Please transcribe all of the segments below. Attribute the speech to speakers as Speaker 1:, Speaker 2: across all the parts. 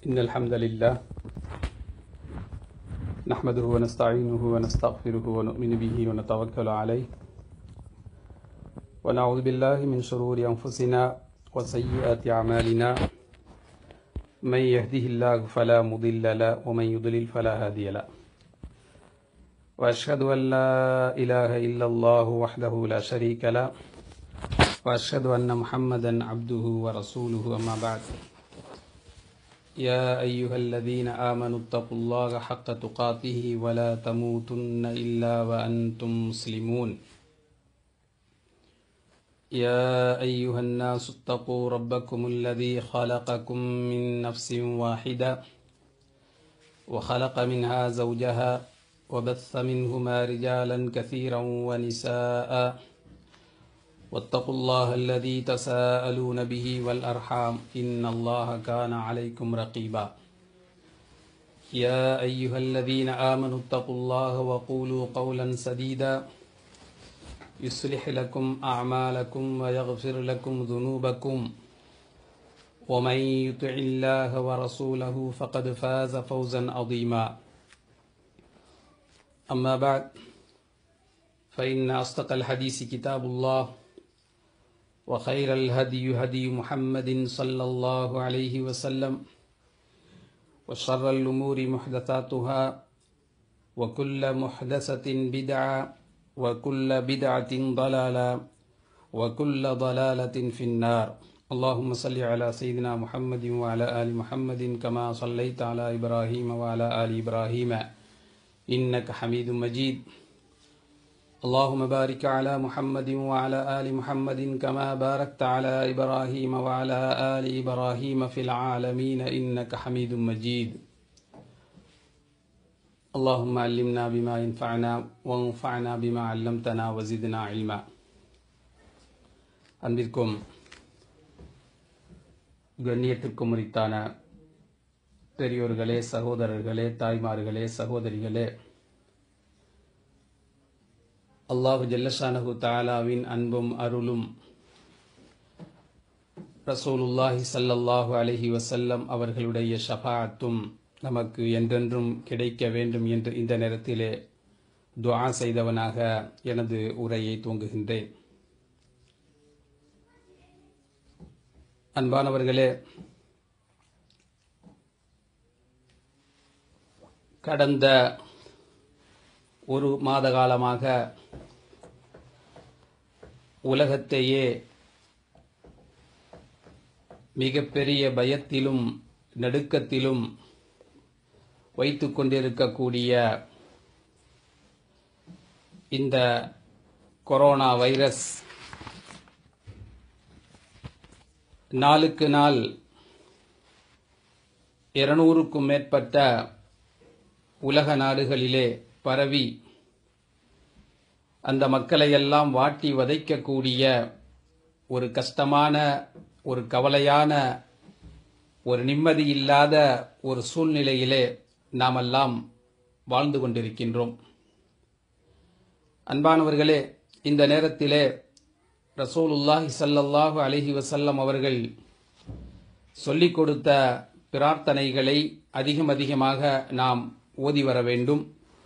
Speaker 1: إن الحمد لله نحمده ونستعينه ونستغفره ونؤمن به ونتوكل عليه ونعوذ بالله من شرور أنفسنا وسيئات أعمالنا من يهده الله فلا مضل له ومن يضلل فلا هادي له وأشهد أن لا إله إلا الله وحده لا شريك له وأشهد أن محمدا عبده ورسوله أما بعد يا أيها الذين آمنوا اتقوا الله حق تقاته ولا تموتن إلا وأنتم مسلمون يا أيها الناس اتقوا ربكم الذي خلقكم من نفس واحدة وخلق منها زوجها وبث منهما رجالا كثيرا ونساء واتقوا الله الذي تساءلون به والأرحام إن الله كان عليكم رقيبا يا أيها الذين آمنوا اتقوا الله وقولوا قولا سديدا يصلح لكم أعمالكم ويغفر لكم ذنوبكم ومن يطع الله ورسوله فقد فاز فوزا عظيما أما بعد فإن أصدق الحديث كتاب الله وخير الهدي هدي محمد صلى الله عليه وسلم وشر الأمور محدثاتها وكل محدثة بدعة وكل بدعة ضلالة وكل ضلالة في النار اللهم صل على سيدنا محمد وعلى آل محمد كما صليت على إبراهيم وعلى آل إبراهيم إنك حميد مجيد اللهم بارك على محمد وعلى آل محمد كما باركت على إبراهيم وعلى آل إبراهيم في العالمين إنك حميد مجيد اللهم علمنا بما ينفعنا وانفعنا بما علمتنا وزدنا علما அன்பிற்கும் கண்ணியத்திற்கும் உரித்தான பெரியோர்களே சகோதரர்களே தாய்மார்களே சகோதரிகளே அல்லாஹு ஜல்லஷானஹு தாலாவின் அன்பும் அருளும் ரசூலுல்லாஹி சல்லல்லாஹு அலஹி வசல்லம் அவர்களுடைய ஷஃபாத்தும் நமக்கு என்றென்றும் கிடைக்க வேண்டும் என்று இந்த நேரத்திலே துஆ செய்தவனாக எனது உரையை துவங்குகின்றேன் அன்பானவர்களே கடந்த ஒரு மாத காலமாக உலகத்தையே மிகப்பெரிய பயத்திலும் நடுக்கத்திலும் வைத்து கொண்டிருக்கக்கூடிய இந்த கொரோனா வைரஸ் நாளுக்கு நாள் இருநூறுக்கும் மேற்பட்ட உலக நாடுகளிலே பரவி அந்த மக்களை எல்லாம் வாட்டி வதைக்கக்கூடிய ஒரு கஷ்டமான ஒரு கவலையான ஒரு நிம்மதி இல்லாத ஒரு சூழ்நிலையிலே நாமெல்லாம் வாழ்ந்து கொண்டிருக்கின்றோம் அன்பானவர்களே இந்த நேரத்திலே ரசூலுல்லாஹி சல்லல்லாஹு அலஹி வசல்லம் அவர்கள் சொல்லிக் கொடுத்த பிரார்த்தனைகளை அதிகம் அதிகமாக நாம் ஓதி வர வேண்டும்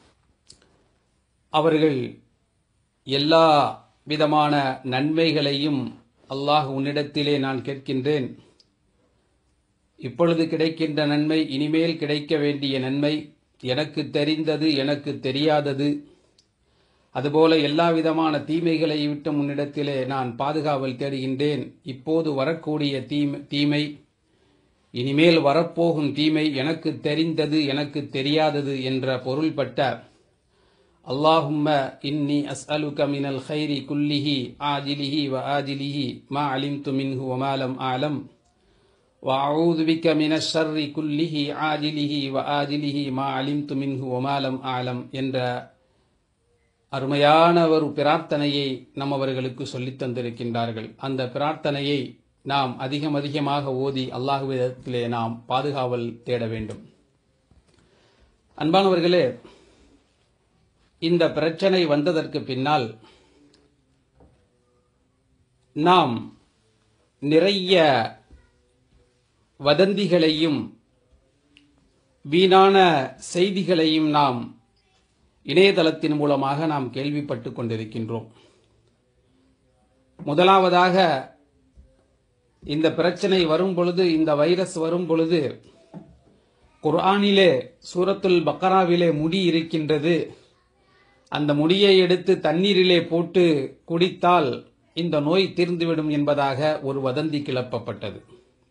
Speaker 1: அவர்கள் எல்லா விதமான நன்மைகளையும் அல்லாஹ் உன்னிடத்திலே நான் கேட்கின்றேன் இப்பொழுது கிடைக்கின்ற நன்மை இனிமேல் கிடைக்க வேண்டிய நன்மை எனக்கு தெரிந்தது எனக்கு தெரியாதது அதுபோல எல்லா விதமான தீமைகளை விட்டு முன்னிடத்திலே நான் பாதுகாவல் தேடுகின்றேன் இப்போது வரக்கூடிய தீமை இனிமேல் வரப்போகும் தீமை எனக்கு தெரிந்தது எனக்கு தெரியாதது என்ற பொருள்பட்ட அல்லாஹும்ம இன்னி அஸ்அலுக மினல் ஹைரி குல்லிஹி ஆஜிலிஹி வ ஆஜிலிஹி மா அலிம்து மின்ஹு வமாலம் ஆலம் وأعوذ بك من الشر كله عاجله وآجله ما علمت منه وما لم أعلم என்ற அருமையான ஒரு பிரார்த்தனையை நம் அவர்களுக்கு சொல்லித் தந்திருக்கின்றார்கள் அந்த பிரார்த்தனையை நாம் அதிகம் அதிகமாக ஓதி அல்லாஹுவிடத்திலே நாம் பாதுகாவல் தேட வேண்டும் அன்பானவர்களே இந்த பிரச்சனை வந்ததற்கு பின்னால் நாம் நிறைய வதந்திகளையும் வீணான செய்திகளையும் நாம் இணையதளத்தின் மூலமாக நாம் கேள்விப்பட்டு கொண்டிருக்கின்றோம் முதலாவதாக இந்த பிரச்சனை வரும் பொழுது இந்த வைரஸ் வரும் பொழுது குர்ஆனிலே சூரத்துல் பக்கராவிலே முடி இருக்கின்றது அந்த முடியை எடுத்து தண்ணீரிலே போட்டு குடித்தால் இந்த நோய் தீர்ந்துவிடும் என்பதாக ஒரு வதந்தி கிளப்பப்பட்டது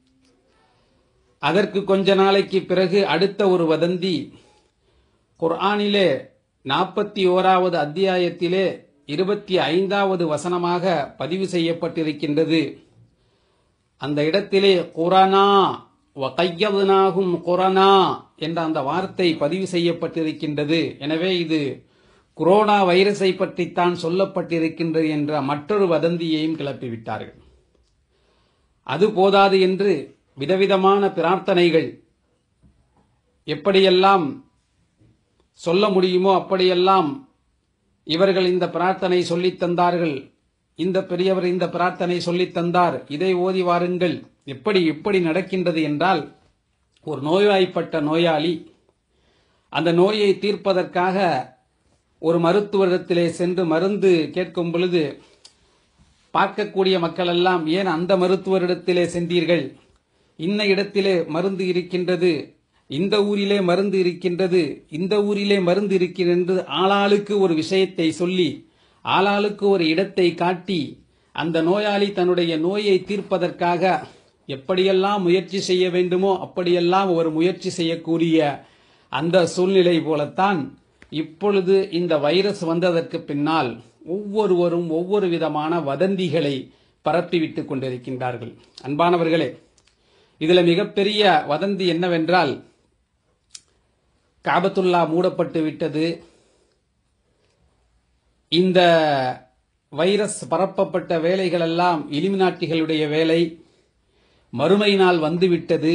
Speaker 1: அதற்கு கொஞ்ச நாளைக்கு பிறகு அடுத்த ஒரு வதந்தி குர்ஆனிலே நாற்பத்தி ஓராவது அத்தியாயத்திலே இருபத்தி ஐந்தாவது வசனமாக பதிவு செய்யப்பட்டிருக்கின்றது அந்த இடத்திலே குரானா வகையதுனாகும் குரானா என்ற அந்த வார்த்தை பதிவு செய்யப்பட்டிருக்கின்றது எனவே இது கொரோனா வைரஸை பற்றித்தான் சொல்லப்பட்டிருக்கின்றது என்ற மற்றொரு வதந்தியையும் கிளப்பிவிட்டார்கள் அது போதாது என்று விதவிதமான பிரார்த்தனைகள் எப்படியெல்லாம் சொல்ல முடியுமோ அப்படியெல்லாம் இவர்கள் இந்த பிரார்த்தனை சொல்லித் தந்தார்கள் இந்த பெரியவர் இந்த பிரார்த்தனை சொல்லித் தந்தார் இதை ஓதி வாருங்கள் எப்படி எப்படி நடக்கின்றது என்றால் ஒரு நோய்வாய்ப்பட்ட நோயாளி அந்த நோயை தீர்ப்பதற்காக ஒரு மருத்துவரிடத்திலே சென்று மருந்து கேட்கும் பொழுது பார்க்கக்கூடிய மக்கள் எல்லாம் ஏன் அந்த மருத்துவரிடத்திலே சென்றீர்கள் இன்ன இடத்திலே மருந்து இருக்கின்றது இந்த ஊரிலே மருந்து இருக்கின்றது இந்த ஊரிலே மருந்து இருக்கிறது என்று ஆளாளுக்கு ஒரு விஷயத்தை சொல்லி ஆளாளுக்கு ஒரு இடத்தை காட்டி அந்த நோயாளி தன்னுடைய நோயை தீர்ப்பதற்காக எப்படியெல்லாம் முயற்சி செய்ய வேண்டுமோ அப்படியெல்லாம் ஒரு முயற்சி செய்யக்கூடிய அந்த சூழ்நிலை போலத்தான் இப்பொழுது இந்த வைரஸ் வந்ததற்கு பின்னால் ஒவ்வொருவரும் ஒவ்வொரு விதமான வதந்திகளை பரப்பிவிட்டுக் கொண்டிருக்கின்றார்கள் அன்பானவர்களே இதுல மிகப்பெரிய வதந்தி என்னவென்றால் காபத்துல்லா மூடப்பட்டு விட்டது இந்த வைரஸ் பரப்பப்பட்ட வேலைகளெல்லாம் இலிமினாட்டிகளுடைய வேலை மறுமை நாள் வந்துவிட்டது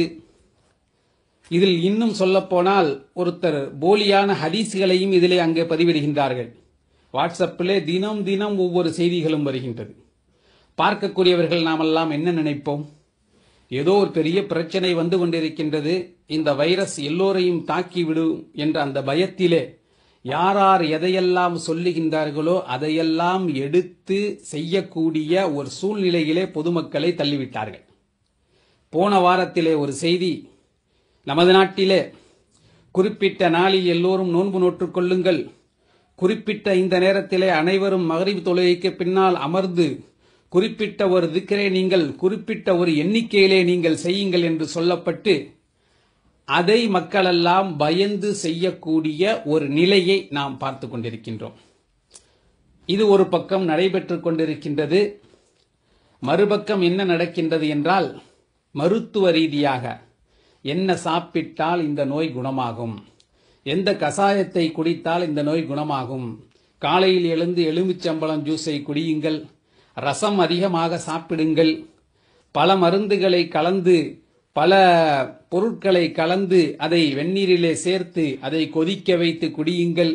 Speaker 1: இதில் இன்னும் சொல்லப்போனால் ஒருத்தர் போலியான ஹதீஸ்களையும் இதிலே அங்கே பதிவிடுகின்றார்கள் வாட்ஸ்அப்பிலே தினம் தினம் ஒவ்வொரு செய்திகளும் வருகின்றது பார்க்கக்கூடியவர்கள் நாமெல்லாம் என்ன நினைப்போம் ஏதோ ஒரு பெரிய பிரச்சனை வந்து கொண்டிருக்கின்றது இந்த வைரஸ் எல்லோரையும் தாக்கிவிடும் என்ற அந்த பயத்திலே யாரார் எதையெல்லாம் சொல்லுகின்றார்களோ அதையெல்லாம் எடுத்து செய்யக்கூடிய ஒரு சூழ்நிலையிலே பொதுமக்களை தள்ளிவிட்டார்கள் போன வாரத்திலே ஒரு செய்தி நமது நாட்டிலே குறிப்பிட்ட நாளில் எல்லோரும் நோன்பு நோற்றுக் கொள்ளுங்கள் குறிப்பிட்ட இந்த நேரத்திலே அனைவரும் மகரிப் தொழுகைக்கு பின்னால் அமர்ந்து குறிப்பிட்ட ஒரு திக்கரை நீங்கள் குறிப்பிட்ட ஒரு எண்ணிக்கையிலே நீங்கள் செய்யுங்கள் என்று சொல்லப்பட்டு அதை மக்களெல்லாம் பயந்து செய்யக்கூடிய ஒரு நிலையை நாம் பார்த்து கொண்டிருக்கின்றோம் இது ஒரு பக்கம் நடைபெற்றுக் கொண்டிருக்கின்றது மறுபக்கம் என்ன நடக்கின்றது என்றால் மருத்துவ ரீதியாக என்ன சாப்பிட்டால் இந்த நோய் குணமாகும் எந்த கசாயத்தை குடித்தால் இந்த நோய் குணமாகும் காலையில் எழுந்து எலுமிச்சம்பழம் ஜூஸை குடியுங்கள் ரசம் அதிகமாக சாப்பிடுங்கள் பல மருந்துகளை கலந்து பல பொருட்களை கலந்து அதை வெந்நீரிலே சேர்த்து அதை கொதிக்க வைத்து குடியுங்கள்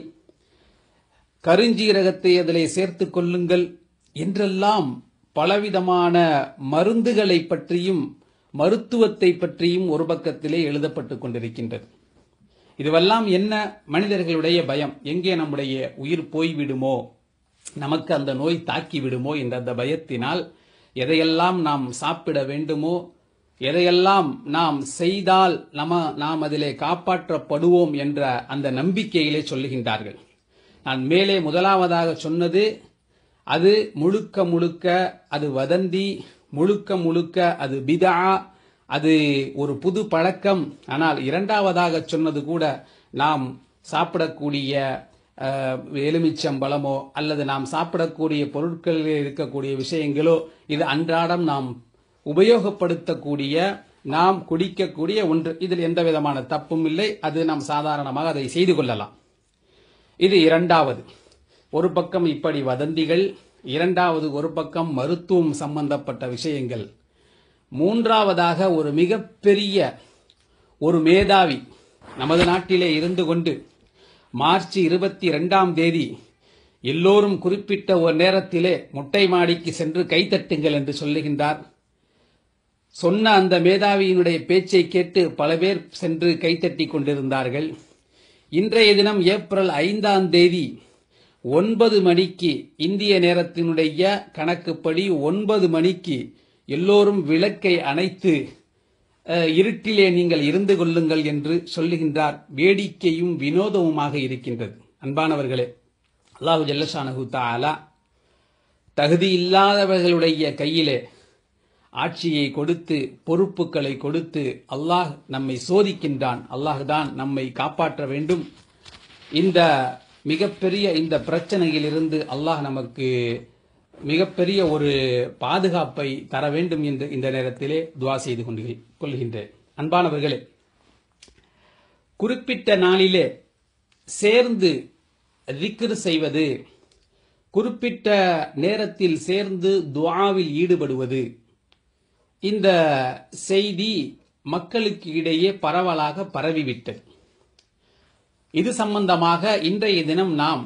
Speaker 1: கருஞ்சீரகத்தை அதிலே சேர்த்துக் கொள்ளுங்கள் என்றெல்லாம் பலவிதமான மருந்துகளை பற்றியும் மருத்துவத்தை பற்றியும் ஒரு பக்கத்திலே எழுதப்பட்டுக் கொண்டிருக்கின்றது இதுவெல்லாம் என்ன மனிதர்களுடைய பயம் எங்கே நம்முடைய உயிர் போய்விடுமோ நமக்கு அந்த நோய் தாக்கி விடுமோ என்ற அந்த பயத்தினால் எதையெல்லாம் நாம் சாப்பிட வேண்டுமோ எதையெல்லாம் நாம் செய்தால் நம நாம் அதிலே காப்பாற்றப்படுவோம் என்ற அந்த நம்பிக்கையிலே சொல்லுகின்றார்கள் நான் மேலே முதலாவதாக சொன்னது அது முழுக்க முழுக்க அது வதந்தி முழுக்க முழுக்க அது பிதா அது ஒரு புது பழக்கம் ஆனால் இரண்டாவதாக சொன்னது கூட நாம் சாப்பிடக்கூடிய அஹ், எலுமிச்சம்பழமோ அல்லது நாம் சாப்பிடக்கூடிய பொருட்களில் இருக்கக்கூடிய விஷயங்களோ இது அன்றாடம் நாம் உபயோகப்படுத்தக்கூடிய நாம் குடிக்கக்கூடிய ஒன்று இதில் எந்த விதமான தப்பும் இல்லை அது நாம் சாதாரணமாக அதை செய்து கொள்ளலாம் இது இரண்டாவது ஒரு பக்கம் இப்படி வதந்திகள் இரண்டாவது ஒரு பக்கம் மருத்துவம் சம்பந்தப்பட்ட விஷயங்கள் மூன்றாவதாக ஒரு மிகப்பெரிய ஒரு மேதாவி நமது நாட்டிலே இருந்து கொண்டு மார்ச் இருபத்தி இரண்டாம் தேதி எல்லோரும் குறிப்பிட்ட ஒரு நேரத்திலே முட்டை மாடிக்கு சென்று கைத்தட்டுங்கள் என்று சொல்லுகின்றார் சொன்ன அந்த மேதாவியினுடைய பேச்சை கேட்டு பல பேர் சென்று கைத்தட்டி கொண்டிருந்தார்கள் இன்றைய தினம் ஏப்ரல் ஐந்தாம் தேதி ஒன்பது மணிக்கு இந்திய நேரத்தினுடைய கணக்குப்படி ஒன்பது மணிக்கு எல்லோரும் விளக்கை அணைத்து அஹ், இருட்டிலே நீங்கள் இருந்து கொள்ளுங்கள் என்று சொல்லுகின்றார் வேடிக்கையும் வினோதமுமாக இருக்கின்றது அன்பானவர்களே அல்லாஹு ஜல்லஷானஹு தஆலா தகுதி இல்லாதவர்களுடைய கையிலே ஆட்சியை கொடுத்து பொறுப்புகளை கொடுத்து அல்லாஹ் நம்மை சோதிக்கின்றான் அல்லாஹ் தான் நம்மை காப்பாற்ற வேண்டும் இந்த மிகப்பெரிய இந்த பிரச்சனையிலிருந்து அல்லாஹ் நமக்கு மிகப்பெரிய ஒரு பாதுகாப்பை தர வேண்டும் என்று இந்த நேரத்திலே துவா செய்து கொண்டு கொள்கின்றேன் அன்பானவர்களே குறிப்பிட்ட நாளிலே சேர்ந்து திக்ர் செய்வது குறிப்பிட்ட நேரத்தில் சேர்ந்து துஆவில் ஈடுபடுவது இந்த செய்தி மக்களுக்கு இடையே பரவலாக பரவிவிட்டது இது சம்பந்தமாக இன்றைய தினம் நாம்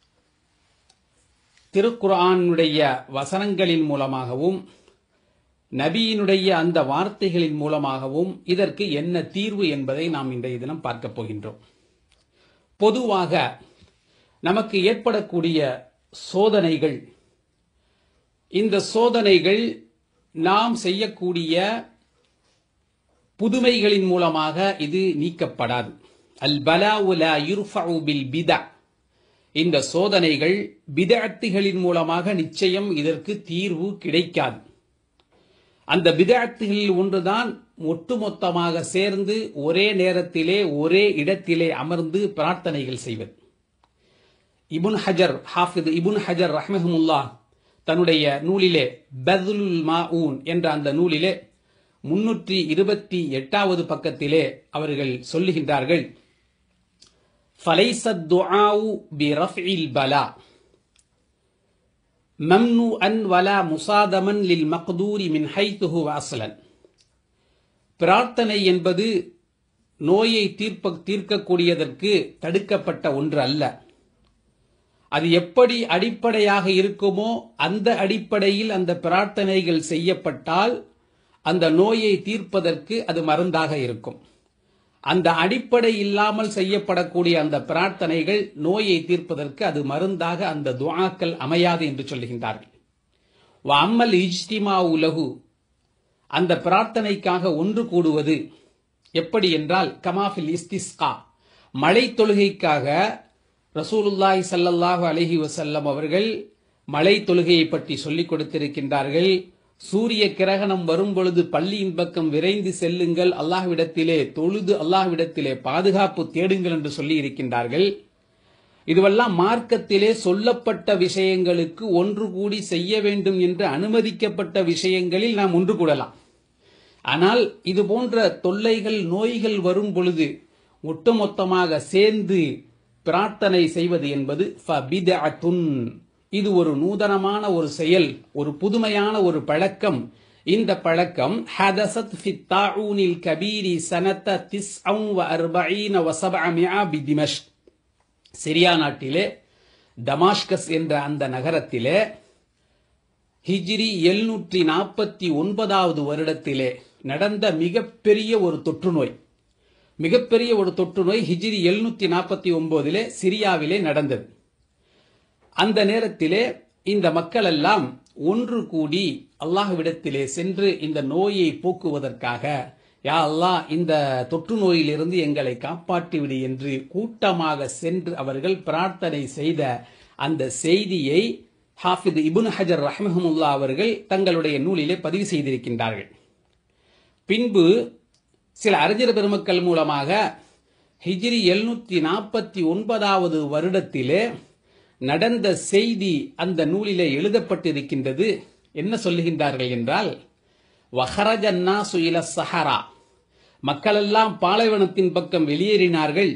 Speaker 1: திருக்குர்ஆனுடைய வசனங்களின் மூலமாகவும் நபியினுடைய அந்த வார்த்தைகளின் மூலமாகவும் இதற்கு என்ன தீர்வு என்பதை நாம் இன்றைய தினம் பார்க்கப் போகின்றோம் பொதுவாக நமக்கு ஏற்படக்கூடிய சோதனைகள் இந்த சோதனைகள் நாம் செய்யக்கூடிய புதுமைகளின் மூலமாக இது நீக்கப்படாது அல் பலாஉ லா யுர்ஃபஉ பில் பிதா இந்த சோதனைகள் பிதஅத்துகளின் மூலமாக நிச்சயம் இதற்கு தீர்வு கிடைக்காது அந்த பிதஅத்துகளில் ஒன்றுதான் ஒட்டுமொத்தமாக சேர்ந்து ஒரே நேரத்திலே ஒரே இடத்திலே அமர்ந்து பிரார்த்தனைகள் செய்வது இபுன் ஹஜர் ஹாஃபித் இபுன் ஹஜர் ரஹ்மஹமுல்லா தன்னுடைய நூலிலே பதுலுல் மாஊன் என்ற அந்த நூலிலே முன்னூற்றி இருபத்தி எட்டாவது பக்கத்திலே அவர்கள் சொல்லுகின்றார்கள் ஃபலைசத் துஆஉ பிரஃஇல் பலா மம்னூஅன் வலா முசாதமன் லில் மக்தூரி மின் ஹைத்துஹு அஸ்லன் பிரார்த்தனை என்பது நோயை தீர்ப்ப தீர்க்கக்கூடியதற்கு தடுக்கப்பட்ட ஒன்று அல்ல அது எப்படி அடிப்படையாக இருக்குமோ அந்த அடிப்படையில் அந்த பிரார்த்தனைகள் செய்யப்பட்டால் அந்த நோயை தீர்ப்பதற்கு அது மருந்தாக இருக்கும் அந்த அடிப்படை இல்லாமல் செய்யப்படக்கூடிய அந்த பிரார்த்தனைகள் நோயை தீர்ப்பதற்கு அது மருந்தாக அந்த துஆக்கள் அமையாது என்று சொல்லுகின்றார்கள் அம்மல் இஜ்திமா உலகு அந்த பிரார்த்தனைக்காக ஒன்று கூடுவது எப்படி என்றால் கமாஃபில் இஸ்திஸ்கா மழை தொழுகைக்காக ரசூலுல்லாஹி ஸல்லல்லாஹு அலைஹி வஸல்லம் அவர்கள் மழை தொழுகையை பற்றி சொல்லிக் கொடுத்திருக்கின்றார்கள் சூரிய கிரகணம் வரும் பொழுது பள்ளியின் பக்கம் விரைந்து செல்லுங்கள் அல்லாஹ்விடத்திலே தொழுது அல்லாஹ்விடத்திலே பாதுகாப்பு தேடுங்கள் என்று சொல்லி இருக்கின்றார்கள் இதுவெல்லாம் மார்க்கத்திலே சொல்லப்பட்ட விஷயங்களுக்கு ஒன்று கூடி செய்ய வேண்டும் என்று அனுமதிக்கப்பட்ட விஷயங்களில் நாம் ஒன்று கூடலாம் ஆனால் இது போன்ற தொல்லைகள் நோய்கள் வரும் பொழுது ஒட்டுமொத்தமாக சேர்ந்து பிரார்த்தனை செய்வது என்பது ஃபபிதஅத்துன் இது ஒரு நூதனமான ஒரு செயல் ஒரு புதுமையான ஒரு பழக்கம் இந்த பழக்கம் ஹதசத் ஃபி தாஊனில் கபீரி சனத்த திஸ்அம் வ அர்பஈன வ சபஅமிஆ பி திமஷ்க் சிரியா நாட்டிலே டமாஸ்கஸ் என்ற அந்த நகரத்திலே ஹிஜ்ரி எழுநூற்றி நாற்பத்தி ஒன்பதாவது வருடத்திலே நடந்த மிகப்பெரிய ஒரு தொற்று நோய் மிகப்பெரிய ஒரு தொற்று நோய் ஹிஜ்ரி எழுநூத்தி நாற்பத்தி ஒன்பதிலே சிரியாவிலே நடந்தது அந்த நேரத்திலே இந்த மக்கள் எல்லாம் ஒன்று கூடி அல்லாஹ்விடத்திலே சென்று இந்த நோயை போக்குவதற்காக யா அல்லாஹ் இந்த தொற்று நோயிலிருந்து எங்களை காப்பாற்றிவிடு என்று கூட்டமாக சென்று அவர்கள் பிரார்த்தனை செய்த அந்த செய்தியை ஹாஃபித் இபுன் ஹஜர் ரஹ்மஹமுல்லா அவர்கள் தங்களுடைய நூலிலே பதிவு செய்திருக்கின்றார்கள் பின்பு சில அறிஞர் பெருமக்கள் மூலமாக ஹிஜ்ரி எழுநூத்தி நாற்பத்தி ஒன்பதாவது வருடத்திலே நடந்த செய்தி அந்த நூலிலே எழுதப்பட்டிருக்கின்றது என்ன சொல்லுகின்றார்கள் என்றால் வஹரஜன்னா சுயில சஹரா மக்களெல்லாம் பாலைவனத்தின் பக்கம் வெளியேறினார்கள்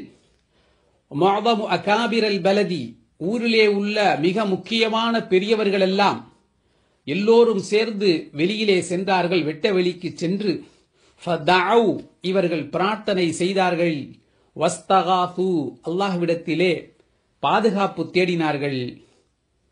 Speaker 1: மாதமு அகாபிரல் பலதி ஊரிலே உள்ள மிக முக்கியமான பெரியவர்கள் எல்லாம் எல்லோரும் சேர்ந்து வெளியிலே சென்றார்கள் வெட்ட வெளிக்கு சென்று ஃபதஅவ் இவர்கள் பிரார்த்தனை செய்தார்கள் வஸ்தகாஃபு அல்லாஹ்விடத்திலே பாதுகாப்பு தேடினார்கள்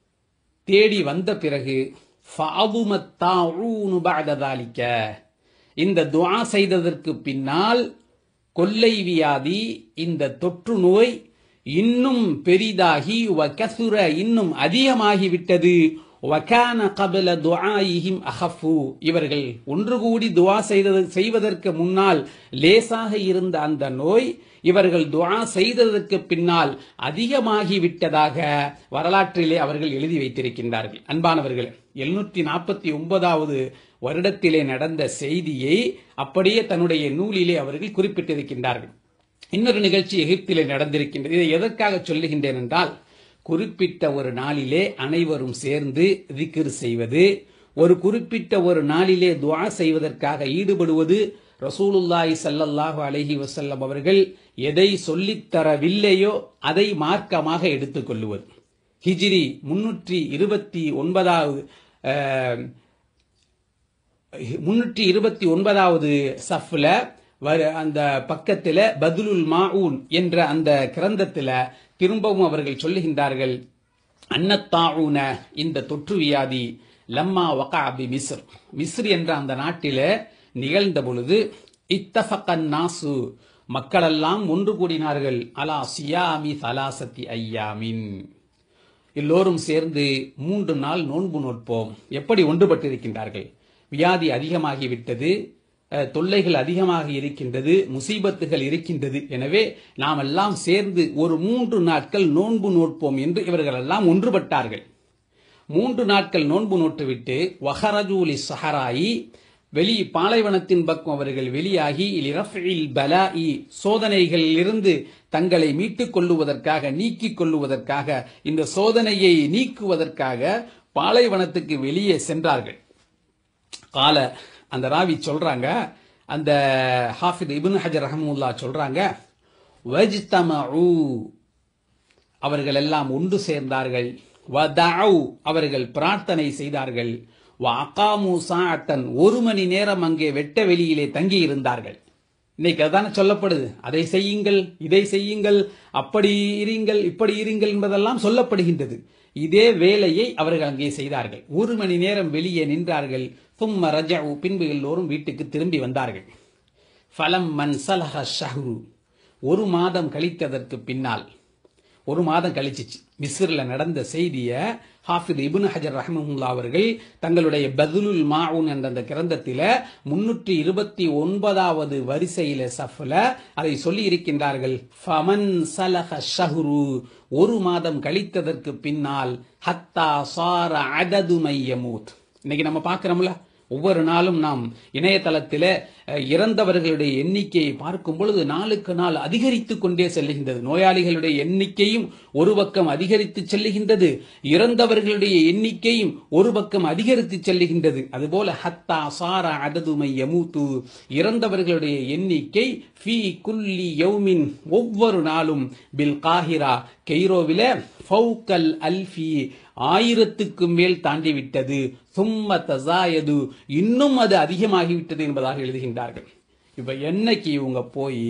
Speaker 1: தேடி வந்த பிறகு ஃபஅதுமத் தாஊனு பஅத தாலிக இந்த துஆ செய்ததற்கு பின்னால் கொள்ளை வியாதி இந்த தொற்று நோய் இன்னும் பெரிதாகி வகசுர இன்னும் அதிகமாகிவிட்டது வகான கபல துஆயிஹிம் அஹஃபு இவர்கள் ஒன்று கூடி துஆ செய்தது செய்வதற்கு முன்னால் லேசாக இருந்த அந்த நோய் இவர்கள் துஆ செய்ததற்கு பின்னால் அதிகமாகி விட்டதாக வரலாற்றிலே அவர்கள் எழுதி வைத்திருக்கின்றார்கள் அன்பானவர்களே எழுநூற்றி நாற்பத்தி ஒன்பதாவது வருடத்திலே நடந்த செய்தியை அப்படியே தன்னுடைய நூலிலே அவர்கள் குறிப்பிட்டிருக்கின்றார்கள் இன்னொரு நிகழ்ச்சி எகிப்திலே நடந்திருக்கின்றது இதை எதற்காக சொல்லுகின்றேன் என்றால் குறிப்பிட்ட ஒரு நாளிலே அனைவரும் சேர்ந்து திக்ர் செய்வது ஒரு குறிப்பிட்ட ஒரு நாளிலே துஆ செய்வதற்காக ஈடுபடுவது ரசூலுல்லாஹி ஸல்லல்லாஹு அலைஹி வஸல்லம் அவர்கள் எதை சொல்லித் தரவில்லையோ அதை மார்க்கமாக எடுத்துக்கொள்ளுவது ஹிஜ்ரி முன்னூற்றி இருபத்தி ஒன்பதாவது முன்னூற்றி இருபத்தி ஒன்பதாவது சஃப்ல வர அந்த பக்கத்தில் பதுலுல் மாஊன் என்ற அந்த கிரந்தத்தில் திரும்பவும் அவர்கள் சொல்லுகின்றார்கள் அன்னத்தாஊன இந்த தொற்று வியாதி லம்மா வகா அபி மிஸ்ர் மிஸ்ர் என்ற அந்த நாட்டில நிகழ்ந்த பொழுது இத்தஃபக்கன் நாசு மக்களெல்லாம் ஒன்று கூடினார்கள் அலா சியாமி சலாசத்தி ஐயாமின் எல்லோரும் சேர்ந்து மூன்று நாள் நோன்பு நோட்போம் எப்படி ஒன்றுபட்டிருக்கின்றார்கள் வியாதி அதிகமாகிவிட்டது தொல்லைகள் அதிகமாக இருக்கின்றது முசீபத்துகள் இருக்கின்றது எனவே நாம் எல்லாம் சேர்ந்து ஒரு மூன்று நாட்கள் நோன்பு நோட்போம் என்று இவர்கள் எல்லாம் ஒன்றுபட்டார்கள் மூன்று நாட்கள் நோன்பு நோட்டுவிட்டு வஹரஜூலி சஹராயி வெளி பாலைவனத்தின் பக்கம் அவர்கள் வெளியாகி இலிரஃபில் பலாஇ சோதனைகளிலிருந்து தங்களை மீட்டுக் கொள்ளுவதற்காக நீக்கிக் கொள்ளுவதற்காக இந்த சோதனையை நீக்குவதற்காக பாலைவனத்துக்கு வெளியே சென்றார்கள் கால அந்த ராவி சொல்றாங்க அந்த ஹாஃபித் இபின் ஹஜர் ரஹமுல்லா சொல்றாங்க அவர்கள் எல்லாம் ஒன்று சேர்ந்தார்கள் அவர்கள் பிரார்த்தனை செய்தார்கள் வாக்காமு சாத்தன் ஒரு மணி நேரம் அங்கே வெட்ட வெளியிலே தங்கி இருந்தார்கள் இன்னைக்கு அதான சொல்லப்படுது அதை செய்யுங்கள் இதை செய்யுங்கள் அப்படி இருங்கள் இப்படி இருங்கள் என்பதெல்லாம் சொல்லப்படுகின்றது இதே வேலையை அவர்கள் அங்கே செய்தார்கள் ஒரு மணி நேரம் வெளியே நின்றார்கள் தும்ம ரஜவு பின்பு எல்லோரும் வீட்டுக்கு திரும்பி வந்தார்கள் ஃபலம் மன் சலஹ ஷஹ்ரு ஒரு மாதம் கழித்ததற்கு பின்னால் ஒரு மாதம் கழிச்சிச்சு மிஸ்ரில் நடந்த செய்தியை ஹாஃபித் இபுன் ஹஜர் ரஹமுல்லா அவர்கள் தங்களுடைய பதுலுல் மாவுன் என்ற அந்த கிரந்தத்தில் முன்னூற்றி இருபத்தி ஒன்பதாவது வரிசையில சஃப்ல அதை சொல்லி இருக்கின்றார்கள் ஃபமன் சலஹ ஷஹ்ரு ஒரு மாதம் கழித்ததற்கு பின்னால் ஹத்தா சார அதது மையமூத் இன்னைக்கு நம்ம பார்க்கிறோம்ல ஒவ்வொரு நாளும் நாம் இணையதளத்தில் இறந்தவர்களுடைய எண்ணிக்கையை பார்க்கும் பொழுது நாளுக்கு நாள் அதிகரித்து கொண்டே செல்லுகின்றது நோயாளிகளுடைய எண்ணிக்கையும் ஒரு பக்கம் அதிகரித்து செல்லுகின்றது இறந்தவர்களுடைய எண்ணிக்கையும் ஒரு பக்கம் அதிகரித்து செல்லுகின்றது அதுபோல ஹத்தா சாரா அததுமை யமூத்து இறந்தவர்களுடைய எண்ணிக்கை ஃபி குல்லி யௌமின் ஒவ்வொரு நாளும் பில் காஹிரா கெய்ரோவில ஃபவுக்கல் அல்ஃபி ஆயிரத்துக்கு மேல் தாண்டிவிட்டது சும்ம தசாயது இன்னும் அது அதிகமாகிவிட்டது என்பதாக எழுதுகின்றார்கள் இப்ப என்னைக்கு இவங்க போய்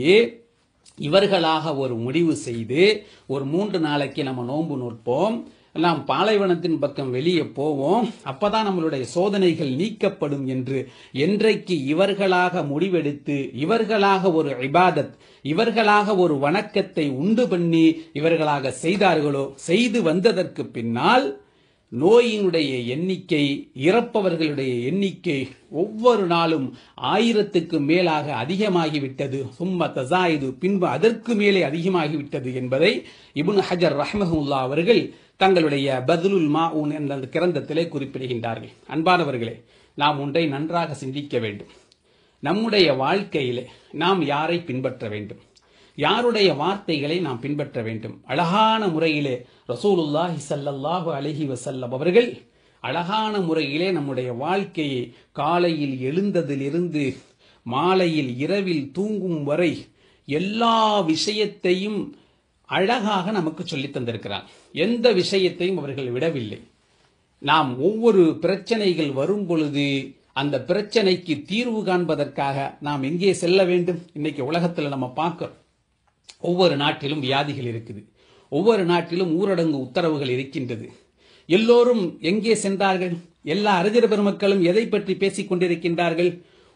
Speaker 1: இவர்களாக ஒரு முடிவு செய்து ஒரு மூன்று நாளைக்கு நம்ம நோன்பு நோற்போம் நாம் பாலைவனத்தின் பக்கம் வெளியே போவோம் அப்பதான் நம்மளுடைய சோதனைகள் நீக்கப்படும் என்று என்றைக்கு இவர்களாக முடிவெடுத்து இவர்களாக ஒரு இபாதத் இவர்களாக ஒரு வணக்கத்தை உண்டு பண்ணி இவர்களாக செய்தார்களோ செய்து வந்ததற்கு பின்னால் நோயினுடைய எண்ணிக்கை இறப்பவர்களுடைய எண்ணிக்கை ஒவ்வொரு நாளும் ஆயிரத்துக்கு மேலாக அதிகமாகிவிட்டது சும்ம தசாயுது பின்பு அதற்கு மேலே அதிகமாகிவிட்டது என்பதை இபுன் ஹஜர் ரஹ்மஹுல்லா அவர்கள் தங்களுடைய பதுலுல் மாவுன் என்ற அந்த கிரந்தத்திலே குறிப்பிடுகின்றார்கள் அன்பானவர்களே நாம் ஒன்றை நன்றாக சிந்திக்க வேண்டும் நம்முடைய வாழ்க்கையிலே நாம் யாரை பின்பற்ற வேண்டும் யாருடைய வார்த்தைகளை நாம் பின்பற்ற வேண்டும் அழகான முறையிலே ரசூலுல்லாஹி சல்லல்லாஹு அலஹி வசல்லம் அவர்கள் அழகான முறையிலே நம்முடைய வாழ்க்கையை காலையில் எழுந்ததிலிருந்து மாலையில் இரவில் தூங்கும் வரை எல்லா விஷயத்தையும் அழகாக நமக்கு சொல்லித் தந்திருக்கிறார் எந்த விஷயத்தையும் அவர்கள் விடவில்லை நாம் ஒவ்வொரு பிரச்சனைகள் வரும் பொழுது அந்த பிரச்சனைக்கு தீர்வு காண்பதற்காக நாம் எங்கே செல்ல வேண்டும் இன்னைக்கு உலகத்தில் நம்ம பார்க்கிறோம் ஒவ்வொரு நாட்டிலும் வியாதிகள் இருக்குது ஒவ்வொரு நாட்டிலும் ஊரடங்கு உத்தரவுகள் இருக்கின்றது எல்லோரும் எங்கே சென்றார்கள் எல்லா அறிஞர் பெருமக்களும் எதை பற்றி பேசிக் கொண்டிருக்கின்றார்கள்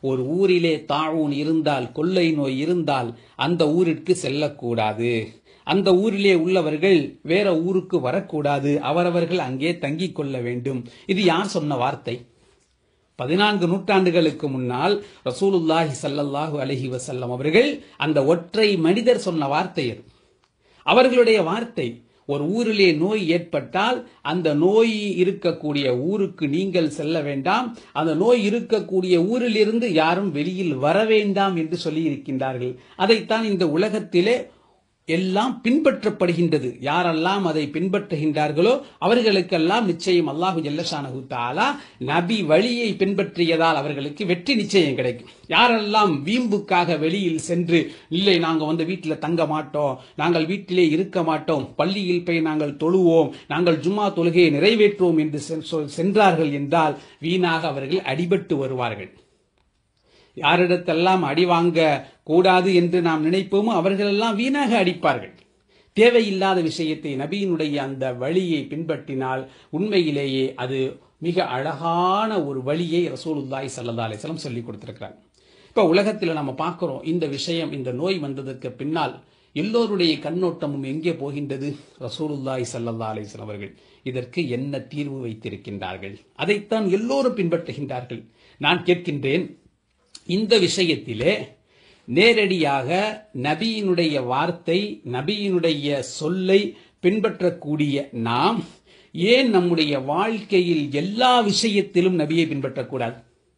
Speaker 1: ஒரு ஊரிலே தாழூன் இருந்தால் கொள்ளை நோய் இருந்தால் அந்த ஊரிற்கு செல்லக்கூடாது அந்த ஊரிலே உள்ளவர்கள் வேற ஊருக்கு வரக்கூடாது அவரவர்கள் அங்கே தங்கிக் கொள்ள வேண்டும் இது யார் சொன்ன வார்த்தை பதினான்கு நூற்றாண்டுகளுக்கு முன்னால் ரசூலுல்லாஹி ஸல்லல்லாஹு அலைஹி வஸல்லம் அவர்கள் அந்த ஒற்றை மனிதர் சொன்ன வார்த்தை அது அவர்களுடைய வார்த்தை ஒரு ஊரிலே நோய் ஏற்பட்டால் அந்த நோய் இருக்கக்கூடிய ஊருக்கு நீங்கள் செல்ல வேண்டாம் அந்த நோய் இருக்கக்கூடிய ஊரிலிருந்து யாரும் வெளியில் வர வேண்டாம் என்று சொல்லி இருக்கின்றார்கள் அதைத்தான் இந்த உலகத்திலே எல்லாம் பின்பற்றப்படுகின்றது யாரெல்லாம் அதை பின்பற்றுகின்றார்களோ அவர்களுக்கெல்லாம் நிச்சயம் அல்லாஹு ஜல்லஷானஹு தாலா நபி வழியை பின்பற்றியதால் அவர்களுக்கு வெற்றி நிச்சயம் கிடைக்கும் யாரெல்லாம் வீம்புக்காக வெளியில் சென்று இல்லை நாங்கள் வந்து வீட்டில் தங்க மாட்டோம் நாங்கள் வீட்டிலே இருக்க மாட்டோம் பள்ளியில் போய் நாங்கள் தொழுவோம் நாங்கள் ஜும்மா தொழுகையை நிறைவேற்றுவோம் என்று சென்றார்கள் என்றால் வீணாக அவர்கள் அடிபட்டு வருவார்கள் யாரிடத்தெல்லாம் அடி வாங்க கூடாது என்று நாம் நினைப்போமோ அவர்களெல்லாம் வீணாக அடிப்பார்கள் தேவையில்லாத விஷயத்தை நபியினுடைய அந்த வழியை பின்பற்றினால் உண்மையிலேயே அது மிக அழகான ஒரு வழியை ரசூலுல்லாய் சல்லா அலிஸ்லாம் சொல்லி கொடுத்திருக்கிறாங்க இப்போ உலகத்தில் நம்ம பார்க்கிறோம் இந்த விஷயம் இந்த நோய் வந்ததற்கு பின்னால் எல்லோருடைய கண்ணோட்டமும் எங்கே போகின்றது ரசூலுல்லாய் சல்லல்லா அலிஸ்லாம் அவர்கள் இதற்கு என்ன தீர்வு வைத்திருக்கின்றார்கள் அதைத்தான் எல்லோரும் பின்பற்றுகின்றார்கள் நான் கேட்கின்றேன் இந்த விஷயத்திலே நேரடியாக நபியினுடைய வார்த்தை நபியினுடைய சொல்லை பின்பற்றக்கூடிய நாம் ஏன் நம்முடைய வாழ்க்கையில் எல்லா விஷயத்திலும் நபியை பின்பற்றக்கூடாது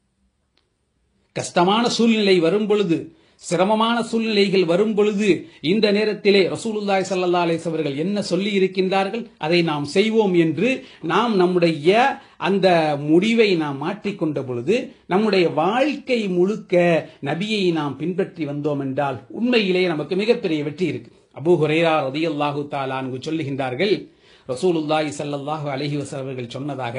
Speaker 1: கஷ்டமான சூழ்நிலை வரும் பொழுது சிரமமான சூழ்நிலைகள் வரும் பொழுது இந்த நேரத்திலே ரசூலுல்லாய் சல்லா அலிஸ் அவர்கள் என்ன சொல்லி இருக்கின்றார்கள் அதை நாம் செய்வோம் என்று நாம் நம்முடைய அந்த முடிவை நாம் மாற்றிக்கொண்ட பொழுது நம்முடைய வாழ்க்கை முழுக்க நபியை நாம் பின்பற்றி வந்தோம் என்றால் உண்மையிலே நமக்கு மிகப்பெரிய வெற்றி இருக்கு அபு ஹுரேரா ரதியல்லாஹு தாலான்கு சொல்லுகின்றார்கள் ரசூலுல்லாய் சல்லல்லாஹு அலஹி வசல் அவர்கள் சொன்னதாக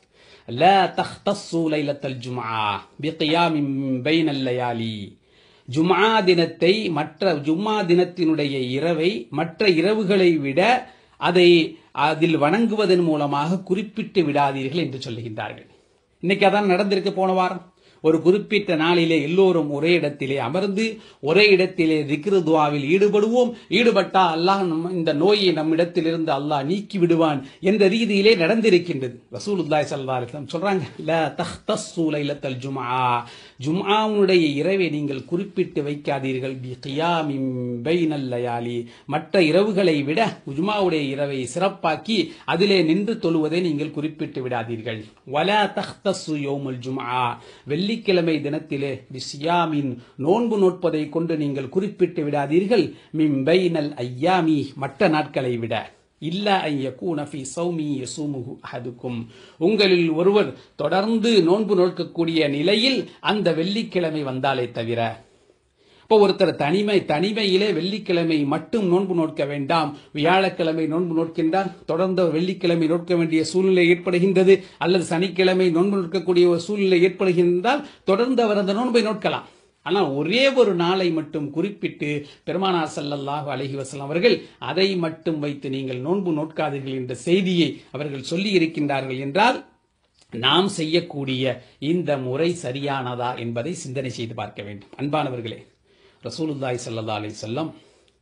Speaker 1: لا تختصوا ليلة الجمعة بقيام بين الليالي ஜும்ஆ தினத்தை மற்ற ஜும்மா தினத்தினுடைய இரவை மற்ற இரவுகளை விட அதை அதில் வணங்குவதன் மூலமாக குறிப்பிட்டு விடாதீர்கள் என்று சொல்லுகின்றார்கள் இன்னைக்கு அதான் நடந்திருக்கு போன வாரம் ஒரு குறிப்பிட்ட நாளிலே எல்லோரும் ஒரே இடத்திலே அமர்ந்து ஒரே இடத்திலே திக்ரு துவாவில் ஈடுபடுவோம் ஈடுபட்டா அல்லாஹ் இந்த நோயை நம்மிடத்தில் இருந்து அல்லாஹ் நீக்கி விடுவான் என்ற ரீதியிலே நடந்திருக்கின்றது ரசூலுல்லாய் சல்லா அலிஸ்லாம் சொல்றாங்க ல தஹ்தஸ்ஸு லைலத்தல் ஜும்ஆ ஜும்ஆவுடைய இரவை நீங்கள் குறிப்பிட்டு வைக்காதீர்கள் பி கியாமின் பைனல் லயாலி மற்ற இரவுகளை விட ஜும்ஆவுடைய இரவை சிறப்பாக்கி அதிலே நின்று தொழுவதை நீங்கள் குறிப்பிட்டு விடாதீர்கள் வலா தஹ்தஸ்ஸு யௌமுல் ஜும்ஆ வெள்ளிக்கிழமை தினத்திலே பிஸ்யாமின் நோன்பு நோட்பதை கொண்டு நீங்கள் குறிப்பிட்டு விடாதீர்கள் மிம் பைனல் ஐயாமி மற்ற நாட்களை விட இல்ல ஐயக்கூனஃபி சௌமி யசூமுகு அஹதுக்கும் உங்களில் ஒருவர் தொடர்ந்து நோன்பு நோக்கக்கூடிய நிலையில் அந்த வெள்ளிக்கிழமை வந்தாலே தவிர இப்போ ஒருத்தர் தனிமை தனிமையிலே வெள்ளிக்கிழமை மட்டும் நோன்பு நோக்க வேண்டாம் வியாழக்கிழமை நோன்பு நோக்கின்றார் தொடர்ந்து வெள்ளிக்கிழமை நோக்க வேண்டிய சூழ்நிலை ஏற்படுகின்றது அல்லது சனிக்கிழமை நோன்பு நோக்கக்கூடிய ஒரு சூழ்நிலை ஏற்படுகின்றால் தொடர்ந்து அவர் அந்த நோன்பை நோக்கலாம் ஆனால் ஒரே ஒரு நாளை மட்டும் குறிப்பிட்டு பெருமானார் சல்லல்லாஹு அலஹி வசலம் அவர்கள் அதை மட்டும் வைத்து நீங்கள் நோன்பு நோட்காதீர்கள் என்ற செய்தியை அவர்கள் சொல்லி இருக்கின்றார்கள் என்றால் நாம் செய்யக்கூடிய இந்த முறை சரியானதா என்பதை சிந்தனை செய்து பார்க்க வேண்டும் அன்பானவர்களே ரசூலுல்லாய் சல்லா அலி செல்லம்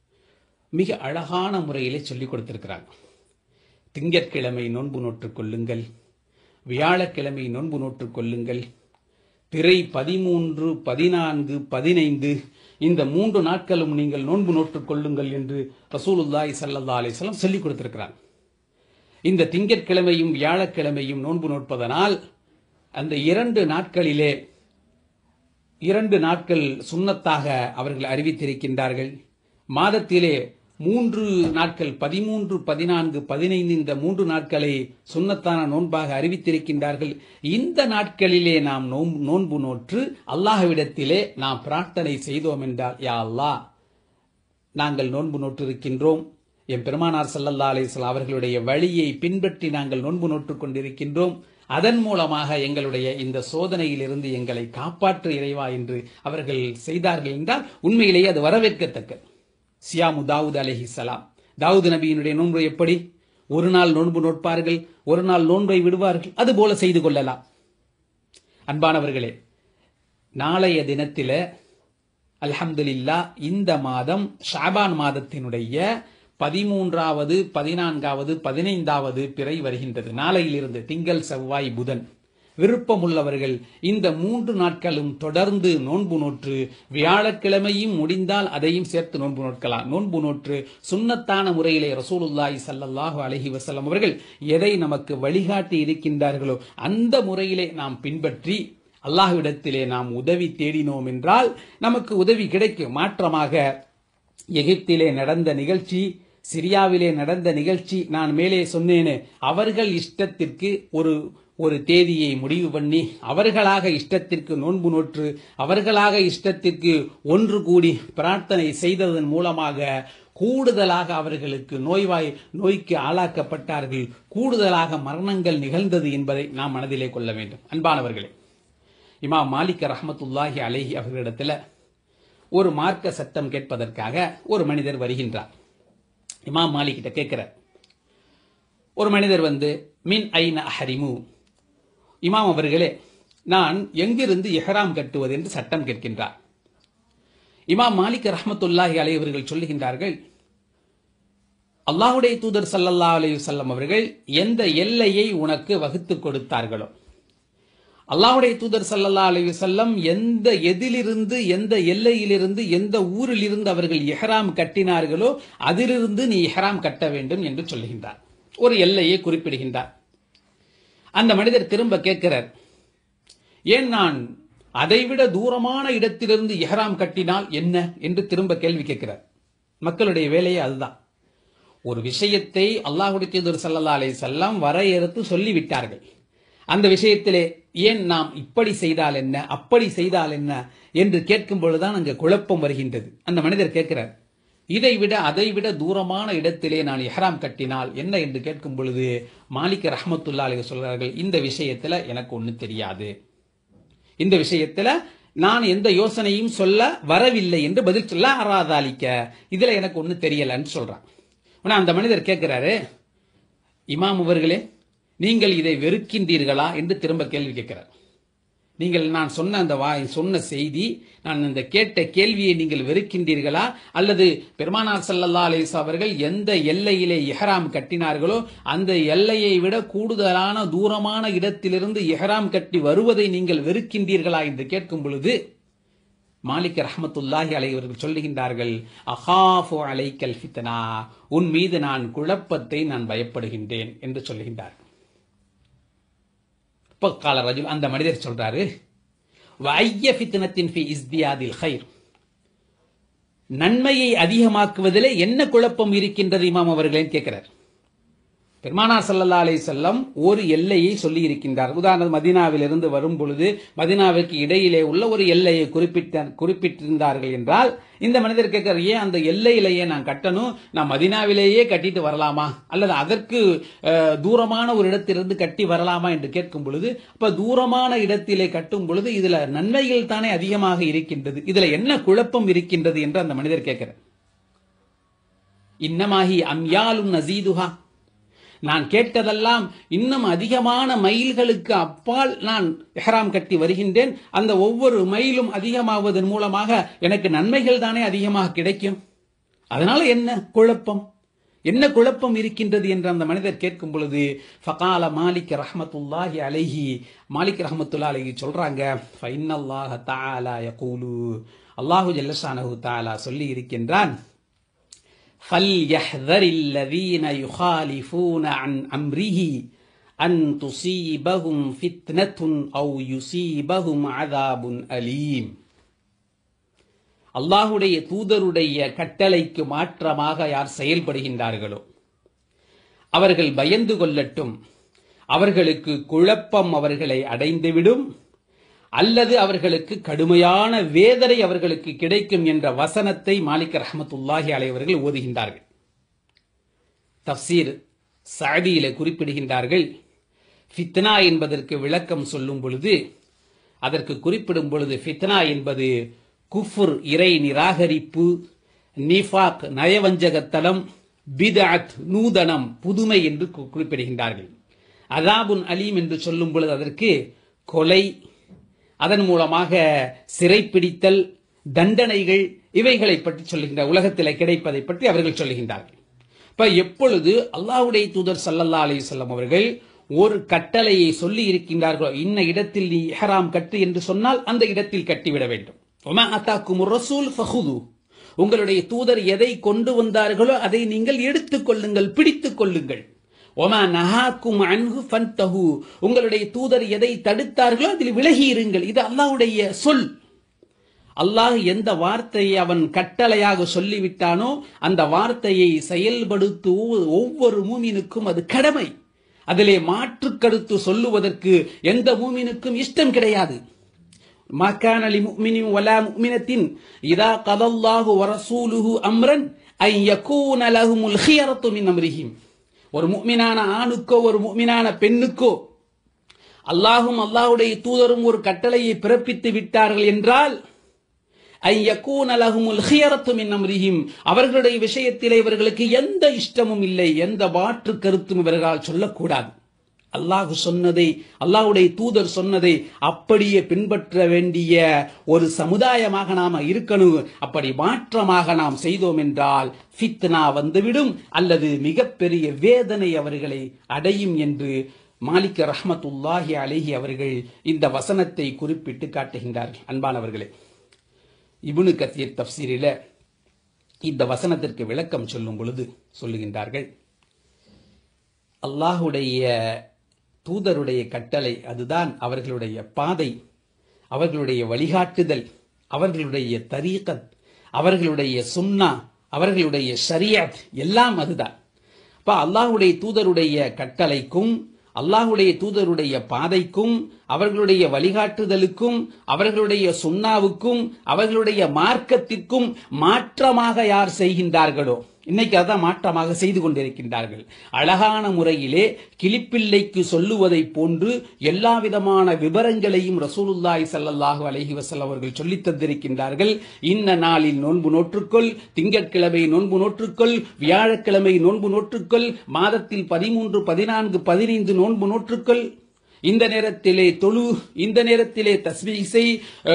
Speaker 1: மிக அழகான முறையிலே சொல்லிக் கொடுத்திருக்கிறாங்க திங்கட்கிழமை நோன்பு நோற்றுக் கொள்ளுங்கள் வியாழக்கிழமை நோன்பு நோற்றுக் கொள்ளுங்கள் பிறை பதிமூன்று பதினான்கு பதினைந்து இந்த மூன்று நாட்களும் நீங்கள் நோன்பு நோற்றுக் கொள்ளுங்கள் என்று ரசூலுல்லாய் சல்லா அலிஸ்லாம் சொல்லிக் கொடுத்திருக்கிறார் இந்த திங்கட்கிழமையும் வியாழக்கிழமையும் நோன்பு நோட்பதனால் அந்த இரண்டு நாட்களிலே இரண்டு நாட்கள் சுண்ணத்தாக அவர்கள் அறிவித்திருக்கின்றார்கள் மாதத்திலே மூன்று நாட்கள் பதிமூன்று பதினான்கு பதினைந்து இந்த மூன்று நாட்களை சுண்ணத்தான நோன்பாக அறிவித்திருக்கின்றார்கள் இந்த நாட்களிலே நாம் நோன்பு நோற்று அல்லாஹ்விடத்திலே நாம் பிரார்த்தனை செய்தோம் என்றால் யா அல்லாஹ் நாங்கள் நோன்பு நோற்றிருக்கின்றோம் என் பெருமானார் சல்லல்லா அலிஸ்லாம் அவர்களுடைய வழியை பின்பற்றி நாங்கள் நோன்பு நோற்றுக் கொண்டிருக்கின்றோம் அதன் மூலமாக எங்களுடைய இந்த சோதனையிலிருந்து எங்களை காப்பாற்று இறைவா என்று அவர்கள் செய்தார்கள் என்றால் உண்மையிலேயே அது வரவேற்கத்தக்கது சியாமு தாவூத் அலஹி சலாம் தாவூத் நபியினுடைய நோன்பு எப்படி ஒரு நாள் நோன்பு நோட்பார்கள் ஒரு நாள் நோன்பை விடுவார்கள் அது போல செய்து கொள்ளலாம் அன்பானவர்களே நாளைய தினத்தில அல்ஹம்துலில்லா இந்த மாதம் ஷாபான் மாதத்தினுடைய பதிமூன்றாவது பதினான்காவது பதினைந்தாவது பிறை வருகின்றது நாளையிலிருந்து திங்கள் செவ்வாய் புதன் விருப்பமுள்ளவர்கள் இந்த மூன்று நாட்களும் தொடர்ந்து நோன்பு நோற்று வியாழக்கிழமையும் முடிந்தால் அதையும் சேர்த்து நோன்பு நோட்கலாம் நோன்பு நோற்று சுன்னத்தான முறையிலே ரசூலுல்லாஹி ஸல்லல்லாஹு அலைஹி வஸல்லம் அவர்கள் எதை நமக்கு வழிகாட்டி இருக்கின்றார்களோ அந்த முறையிலே நாம் பின்பற்றி அல்லாஹ்விடத்திலே நாம் உதவி தேடினோம் என்றால் நமக்கு உதவி கிடைக்கும் மாற்றமாக எகிப்திலே நடந்த நிகழ்ச்சி சிரியாவிலே நடந்த நிகழ்ச்சி நான் மேலே சொன்னேனே அவர்கள் இஷ்டத்திற்கு ஒரு ஒரு தேதியை முடிவு பண்ணி அவர்களாக இஷ்டத்திற்கு நோன்பு நோற்று அவர்களாக இஷ்டத்திற்கு ஒன்று கூடி பிரார்த்தனை செய்ததன் மூலமாக கூடுதலாக அவர்களுக்கு நோய்வாய் நோய்க்கு ஆளாக்கப்பட்டார்கள் கூடுதலாக மரணங்கள் நிகழ்ந்தது என்பதை நாம் மனதிலே கொள்ள வேண்டும் அன்பானவர்களே இமாம் மாலிக் ரஹமத்துல்லாஹி அலைஹி அவர்களிடத்தில் ஒரு மார்க்க சட்டம் கேட்பதற்காக ஒரு மனிதர் வருகின்றார் இமாம் மாலிக்கிட்ட கேட்கிறார் ஒரு மனிதர் வந்து மின் ஐன ஹரிமு இமாம் அவர்களே நான் எங்கிருந்து எஹராம் கட்டுவது என்று சட்டம் கேட்கின்றார் இமாம் மாலிக் ரஹமத்துல்லாஹி அலை அவர்கள் சொல்லுகின்றார்கள் அல்லாஹுடைய தூதர் சல்லல்லா அலி வல்லம் அவர்கள் எந்த எல்லையை உனக்கு வகுத்து கொடுத்தார்களோ அல்லாஹுடைய தூதர் சல்லல்லா அலி வல்லம் எந்த எதிலிருந்து எந்த எல்லையிலிருந்து எந்த ஊரிலிருந்து அவர்கள் எஹராம் கட்டினார்களோ அதிலிருந்து நீ எஹராம் கட்ட வேண்டும் என்று சொல்லுகின்றார் ஒரு எல்லையை குறிப்பிடுகின்றார் அந்த மனிதர் திரும்ப கேட்கிறார் ஏன் நான் அதைவிட தூரமான இடத்திலிருந்து எஹராம் கட்டினால் என்ன என்று திரும்ப கேள்வி கேட்கிறார் மக்களுடைய வேலையே அதுதான் ஒரு விஷயத்தை அல்லாஹுடைய தூதர் சல்லல்லா அலை செல்லம் வரையறுத்து சொல்லிவிட்டார்கள் அந்த விஷயத்திலே ஏன் நாம் இப்படி செய்தால் என்ன அப்படி செய்தால் என்ன என்று கேட்கும் பொழுதுதான் அங்கு குழப்பம் வருகின்றது அந்த மனிதர் கேட்கிறார் இதை விட அதை விட தூரமான இடத்திலே நான் எஹராம் கட்டினால் என்ன என்று கேட்கும் பொழுது மாலிக் ரஹமத்துல்லா அலி சொல்கிறார்கள் இந்த விஷயத்துல எனக்கு ஒண்ணு தெரியாது இந்த விஷயத்துல நான் எந்த யோசனையும் சொல்ல வரவில்லை என்று பதில் சொல்ல அறாதாலிக்க இதுல எனக்கு ஒண்ணு தெரியலன்னு சொல்றான் ஆனா அந்த மனிதர் கேட்கிறாரு இமாம் அவர்களே நீங்கள் இதை வெறுக்கின்றீர்களா என்று திரும்ப கேள்வி கேட்கிறார் நீங்கள் நான் சொன்ன அந்த வாய் சொன்ன செய்தி நான் இந்த கேட்ட கேள்வியை நீங்கள் வெறுக்கின்றீர்களா அல்லது பெருமானார் சல்லல்லா அலிஸ் அவர்கள் எந்த எல்லையிலே எஹராம் கட்டினார்களோ அந்த எல்லையை விட கூடுதலான தூரமான இடத்திலிருந்து எஹராம் கட்டி வருவதை நீங்கள் வெறுக்கின்றீர்களா என்று கேட்கும் பொழுது மாலிக் ரஹமத்துல்லாஹி அலைவர்கள் சொல்லுகின்றார்கள் அஹாஃபு அலைக்கல் ஃபித்னா உன் மீது நான் குழப்பத்தை நான் பயப்படுகின்றேன் என்று சொல்லுகின்றார்கள் இப்போ கால ரஜுல் அந்த மனிதர் சொல்றாரு வைய ஃபித்னத்தின் ஃபி இஸ்தியாதில் ஹைர் நன்மையை அதிகமாக்குவதிலே என்ன குழப்பம் இருக்கின்றது இமாம் அவர்களேன்னு கேட்கிறார் பெருமானார் சல்லல்லா அலை செல்லம் ஒரு எல்லையை சொல்லி இருக்கின்றார் உதாரணம் மதினாவிலிருந்து வரும் பொழுது மதினாவிற்கு இடையிலே உள்ள ஒரு எல்லையை குறிப்பிட்ட குறிப்பிட்டிருந்தார்கள் என்றால் இந்த மனிதர் கேட்கிறார் ஏன் அந்த எல்லையிலேயே நான் கட்டணும் நான் மதினாவிலேயே கட்டிட்டு வரலாமா அல்லது அதற்கு தூரமான ஒரு இடத்திலிருந்து கட்டி வரலாமா என்று கேட்கும் பொழுது அப்ப தூரமான இடத்திலே கட்டும் பொழுது இதுல நன்மைகள் தானே அதிகமாக இருக்கின்றது இதுல என்ன குழப்பம் இருக்கின்றது என்று அந்த மனிதர் கேட்கிறார் இன்னமாகி அம்யாலும் நசீதுஹா நான் கேட்டதெல்லாம் இன்னும் அதிகமான மைல்களுக்கு அப்பால் நான் எஹராம் கட்டி வருகின்றேன் அந்த ஒவ்வொரு மைலும் அதிகமாவதன் மூலமாக எனக்கு நன்மைகள் தானே அதிகமாக கிடைக்கும் அதனால என்ன குழப்பம் என்ன குழப்பம் இருக்கின்றது என்று அந்த மனிதர் கேட்கும் பொழுது ஃபகால மாலிக் ரஹமத்துல்லாஹி அலைஹி மாலிக் ரஹமத்துல்லா அலைஹி சொல்றாங்க ஃபைனல்லாஹ தஆலா யகூலு அல்லாஹு ஜல்லஷானஹு தஆலா சொல்லி இருக்கின்றான் فليحذر الذين يخالفون عن امره ان تصيبهم فتنه او يصيبهم عذاب اليم அல்லாஹுடைய தூதருடைய கட்டளைக்கு மாற்றமாக யார் செயல்படுகின்றார்களோ அவர்கள் பயந்து கொள்ளட்டும் அவர்களுக்கு குழப்பம் அவர்களை அடைந்துவிடும் அல்லது அவர்களுக்கு கடுமையான வேதனை அவர்களுக்கு கிடைக்கும் என்ற வசனத்தை மாலிக் ரஹமத்துல்லாஹி அலைவர்கள் ஓதுகின்றார்கள் தப்சீர் சாதியில குறிப்பிடுகின்றார்கள் ஃபித்னா என்பதற்கு விளக்கம் சொல்லும் பொழுது அதற்கு குறிப்பிடும் பொழுது ஃபித்னா என்பது குஃபுர் இறை நிராகரிப்பு நிஃபாக் நயவஞ்சகத்தலம் பிதாத் நூதனம் புதுமை என்று குறிப்பிடுகின்றார்கள் அதாபுன் அலீம் என்று சொல்லும் பொழுது அதற்கு கொலை அதன் மூலமாக சிறைப்பிடித்தல் தண்டனைகள் இவைகளை பற்றி சொல்லுகின்ற உலகத்தில் கிடைப்பதை பற்றி அவர்கள் சொல்லுகின்றார்கள் இப்ப எப்பொழுது அல்லாஹ்வுடைய தூதர் சல்லல்லா அலைஹி அவர்கள் ஒரு கட்டளையை சொல்லி இருக்கின்றார்களோ இன்ன இடத்தில் நீ இஹ்ராம் கட்டு என்று சொன்னால் அந்த இடத்தில் கட்டிவிட வேண்டும் ஒமா அத்தாக்கும் ரசூல் ஃபஹுது உங்களுடைய தூதர் எதை கொண்டு வந்தார்களோ அதை நீங்கள் எடுத்துக் கொள்ளுங்கள் பிடித்துக் கொள்ளுங்கள் ஒமா நஹாக்கும் அன்ஹு ஃபன்தஹு உங்களுடைய தூதர் எதை தடுத்தார்களோ அதில் விலகி இருங்கள் இது அல்லாஹ்வுடைய சொல் அல்லாஹ் எந்த வார்த்தையை அவன் கட்டளையாக சொல்லிவிட்டானோ அந்த வார்த்தையை செயல்படுத்துவது ஒவ்வொரு மூமினுக்கும் அது கடமை அதிலே மாற்று கருத்து சொல்லுவதற்கு எந்த மூமினுக்கும் இஷ்டம் கிடையாது ما كان لمؤمن ولا مؤمنة إذا قضى الله ورسوله أمرا أن يكون لهم الخيرة من أمرهم ஒரு முக்மினான ஆணுக்கோ ஒரு முக்மினான பெண்ணுக்கோ அல்லாஹும் அல்லாஹுடைய தூதரும் ஒரு கட்டளையை பிறப்பித்து விட்டார்கள் என்றால் அவர்களுடைய விஷயத்திலே இவர்களுக்கு எந்த இஷ்டமும் இல்லை எந்த மாற்று கருத்தும் இவர்களால் சொல்லக்கூடாது அல்லாஹு சொன்னதை அல்லாஹுடைய தூதர் சொன்னதை அப்படியே பின்பற்ற வேண்டிய ஒரு சமுதாயமாக நாம இருக்கணும் அப்படி மாற்றமாக நாம் செய்தோம் என்றால் ஃபித்னா வந்துவிடும் அல்லது மிகப்பெரிய வேதனை அவர்களை அடையும் என்று மாலிக் ரஹமத்துல்லாஹி அலிஹி அவர்கள் இந்த வசனத்தை குறிப்பிட்டு காட்டுகின்றார்கள் அன்பானவர்களே இபுனு கத்தீர் தப்சீரில இந்த வசனத்திற்கு விளக்கம் சொல்லும் பொழுது சொல்லுகின்றார்கள் அல்லாஹுடைய தூதருடைய கட்டளை அதுதான் அவர்களுடைய பாதை அவர்களுடைய வழிகாட்டுதல் அவர்களுடைய தரீகத் அவர்களுடைய சுன்னா அவர்களுடைய ஷரியாத் எல்லாம் அதுதான் அப்ப அல்லாஹுடைய தூதருடைய கட்டளைக்கும் அல்லாஹுடைய தூதருடைய பாதைக்கும் அவர்களுடைய வழிகாட்டுதலுக்கும் அவர்களுடைய சுண்ணாவுக்கும் அவர்களுடைய மார்க்கத்திற்கும் மாற்றமாக யார் செய்கின்றார்களோ இன்னைக்கு அதான் மாற்றமாக செய்து கொண்டிருக்கின்றார்கள் அழகான முறையிலே கிளிப்பிள்ளைக்கு சொல்லுவதை போன்று எல்லா விதமான விவரங்களையும் ரசூலுல்லாய் சல்லல்லாஹு அலஹி வசல் அவர்கள் சொல்லித் தந்திருக்கின்றார்கள் இந்த நாளில் நோன்பு நோற்றுக்கொள் திங்கட்கிழமை நோன்பு நோற்றுக்கொள் வியாழக்கிழமை நோன்பு நொற்றுக்கொள் மாதத்தில் பதிமூன்று பதினான்கு பதினைந்து நோன்பு நோற்றுக்கொள் இந்த நேரத்திலே தொழு இந்த நேரத்திலே தஸ்மீ செய்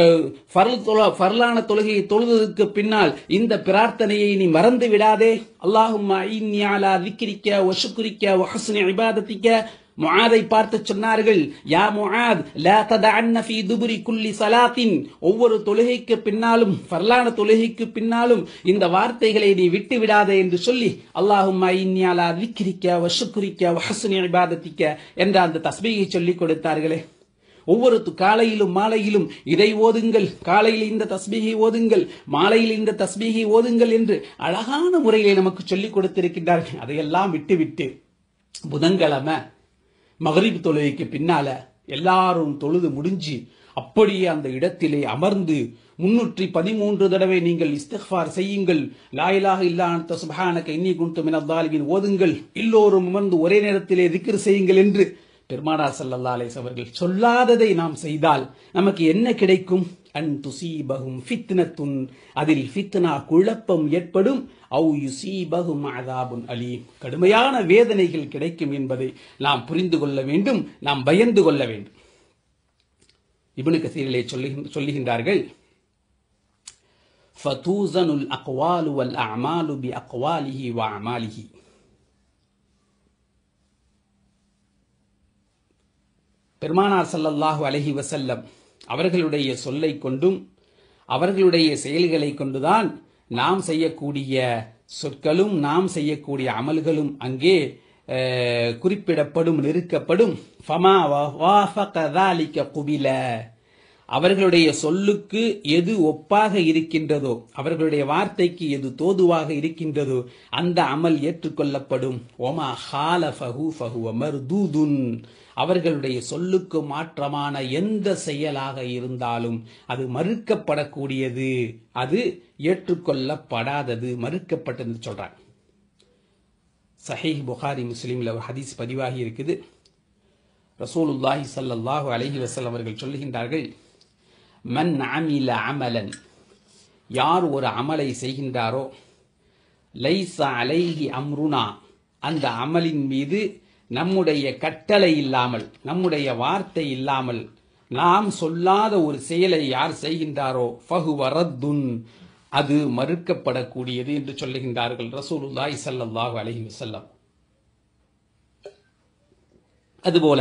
Speaker 1: ஃபர்லான தொழுகையை தொழுவதற்கு பின்னால் இந்த பிரார்த்தனையை நீ மறந்து விடாதே அல்லாஹும் திக்கிரிக்க ஒசுக்குரிக்க ஒஹசுனி இபாதத்திக்க முஆதை பார்த்து சொன்னார்கள் யா முஆத் லா ததஅன்ன ஃபீ துபுரி குல்லி ஸலாத்தின் ஒவ்வொரு தொழுகைக்கு பின்னாலும் ஃபர்லான தொழுகைக்கு பின்னாலும் இந்த வார்த்தைகளை நீ விட்டு விடாதே என்று சொல்லி அல்லாஹும்ம இன்னி அலா திக்ரிக்க வ ஷுக்ரிக்க வ ஹஸ்னி இபாதத்திக்க என்ற அந்த தஸ்பீகை சொல்லிக் கொடுத்தார்களே ஒவ்வொரு காலையிலும் மாலையிலும் இதை ஓதுங்கள் காலையில் இந்த தஸ்பீகை ஓதுங்கள் மாலையில் இந்த தஸ்பீகை ஓதுங்கள் என்று அழகான முறையிலே நமக்கு சொல்லிக் கொடுத்திருக்கின்றார்கள் அதையெல்லாம் விட்டுவிட்டு புதன்கிழமை மகரிப் தொழுகைக்கு பின்னால எல்லாரும் தொழுது முடிஞ்சு அப்படியே அந்த இடத்திலே அமர்ந்து முன்னூற்றி பதிமூன்று தடவை நீங்கள் இஸ்திஃபார் செய்யுங்கள் லாயிலாக இல்லாத சுபஹானக இன்னி குண்டு மினத்தாலிபின் ஓதுங்கள் எல்லோரும் அமர்ந்து ஒரே நேரத்திலே திக்ர் செய்யுங்கள் என்று பெருமானார் சல்லல்லா அலேஸ் அவர்கள் சொல்லாததை நாம் செய்தால் நமக்கு என்ன கிடைக்கும் அன் துசீபகும் ஃபித்னத்துன் அதில் ஃபித்னா குழப்பம் ஏற்படும் அவு யுசீபகும் அதாபுன் அலீம் கடுமையான வேதனைகள் கிடைக்கும் என்பதை நாம் புரிந்து கொள்ள வேண்டும் நாம் பயந்து கொள்ள வேண்டும் இபுனு கசீரிலே சொல்லுகின்றார்கள் فتوزن الأقوال والأعمال بأقواله وأعماله பெருமானார் சல்லல்லாஹு அலஹி வசல்லம் அவர்களுடைய சொல்லை கொண்டும் அவர்களுடைய செயல்களை கொண்டுதான் நாம் செய்யக்கூடிய சொற்களும் நாம் செய்யக்கூடிய அமல்களும் அங்கே குறிப்பிடப்படும் நெருக்கப்படும் ஃபமா குபில அவர்களுடைய சொல்லுக்கு எது ஒப்பாக இருக்கின்றதோ அவர்களுடைய வார்த்தைக்கு எது தோதுவாக இருக்கின்றதோ அந்த அமல் ஏற்றுக்கொள்ளப்படும் ஒமா ஹால ஃபஹு ஃபஹு மர்தூதுன் அவர்களுடைய சொல்லுக்கு மாற்றமான எந்த செயலாக இருந்தாலும் அது மறுக்கப்படக்கூடியது அது ஏற்றுக்கொள்ளப்படாதது மறுக்கப்பட்டது சொல்றாங்க சஹீஹ் புகாரி முஸ்லீம்ல ஒரு ஹதீஸ் பதிவாகி இருக்குது ரசூலுல்லாஹி சல்லல்லாஹு அலஹி வசல் அவர்கள் சொல்லுகின்றார்கள் மன் அமில அமலன் யார் ஒரு அமலை செய்கின்றாரோ லைச அலைஹி அம்ருனா அந்த அமலின் மீது நம்முடைய கட்டளை இல்லாமல் நம்முடைய வார்த்தை இல்லாமல் நாம் சொல்லாத ஒரு செயலை யார் செய்கின்றாரோ ஃபஹு வரத்துன் அது மறுக்கப்படக்கூடியது என்று சொல்லுகின்றார்கள் ரசூலுல்லாஹி ஸல்லல்லாஹு அலைஹி வஸல்லம் அதுபோல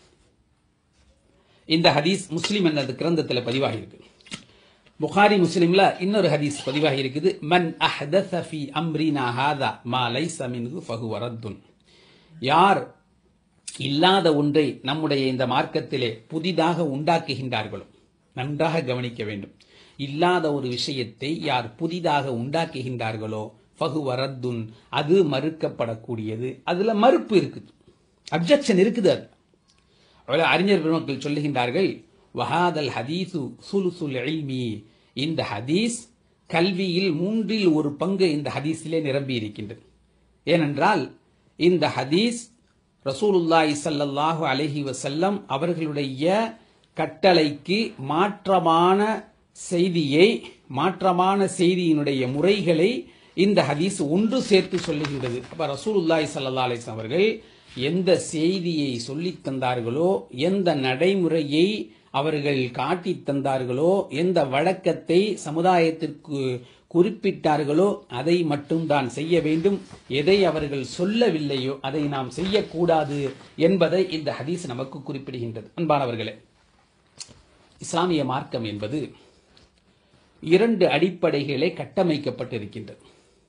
Speaker 1: இந்த ஹதீஸ் முஸ்லிம் என்னது கிரந்தத்தில் பதிவாகி இருக்கு புகாரி முஸ்லிம்ல இன்னொரு ஹதீஸ் பதிவாகி இருக்குது மன் அஹ்தஸ ஃபீ அம்ரினா ஹாதா மா லைஸ மின்ஹு ஃபஹுவ ரத்துன் யார் இல்லாத ஒன்றை நம்முடைய இந்த மார்க்கத்திலே புதிதாக உண்டாக்குகின்றார்களோ நன்றாக கவனிக்க வேண்டும் இல்லாத ஒரு விஷயத்தை யார் புதிதாக உண்டாக்குகின்றார்களோ ஃபஹுவ ரத்துன் அது மறுக்கப்படக்கூடியது அதுல மறுப்பு இருக்குது அப்ஜெக்ஷன் இருக்குது அது அவ்வளவு அறிஞர் பெருமக்கள் சொல்லுகின்றார்கள் வஹாதல் ஹதீசு சுலுசுல் இல்மி இந்த ஹதீஸ் கல்வியில் மூன்றில் ஒரு பங்கு இந்த ஹதீஸிலே நிரம்பி இருக்கின்றது ஏனென்றால் இந்த ஹதீஸ் ரசூலுல்லாஹி ஸல்லல்லாஹு அலைஹி வஸல்லம் அவர்களுடைய கட்டளைக்கு மாற்றமான செய்தியை மாற்றமான செய்தியினுடைய முறைகளை இந்த ஹதீஸ் ஒன்று சேர்த்து சொல்லுகின்றது அப்ப ரசூலுல்லாஹி ஸல்லல்லாஹு அலைஹி வஸல்லம் அவர்கள் எந்த செய்தியை சொல்லித் தந்தார்களோ எந்த நடைமுறையை அவர்கள் காட்டித் தந்தார்களோ எந்த வழக்கத்தை சமுதாயத்திற்கு குறிப்பிட்டார்களோ அதை மட்டும்தான் செய்ய வேண்டும் எதை அவர்கள் சொல்லவில்லையோ அதை நாம் செய்யக்கூடாது என்பதை இந்த ஹதீஸ் நமக்கு குறிப்பிடுகின்றது அன்பானவர்களே இஸ்லாமிய மார்க்கம் என்பது இரண்டு அடிப்படைகளே கட்டமைக்கப்பட்டிருக்கின்றது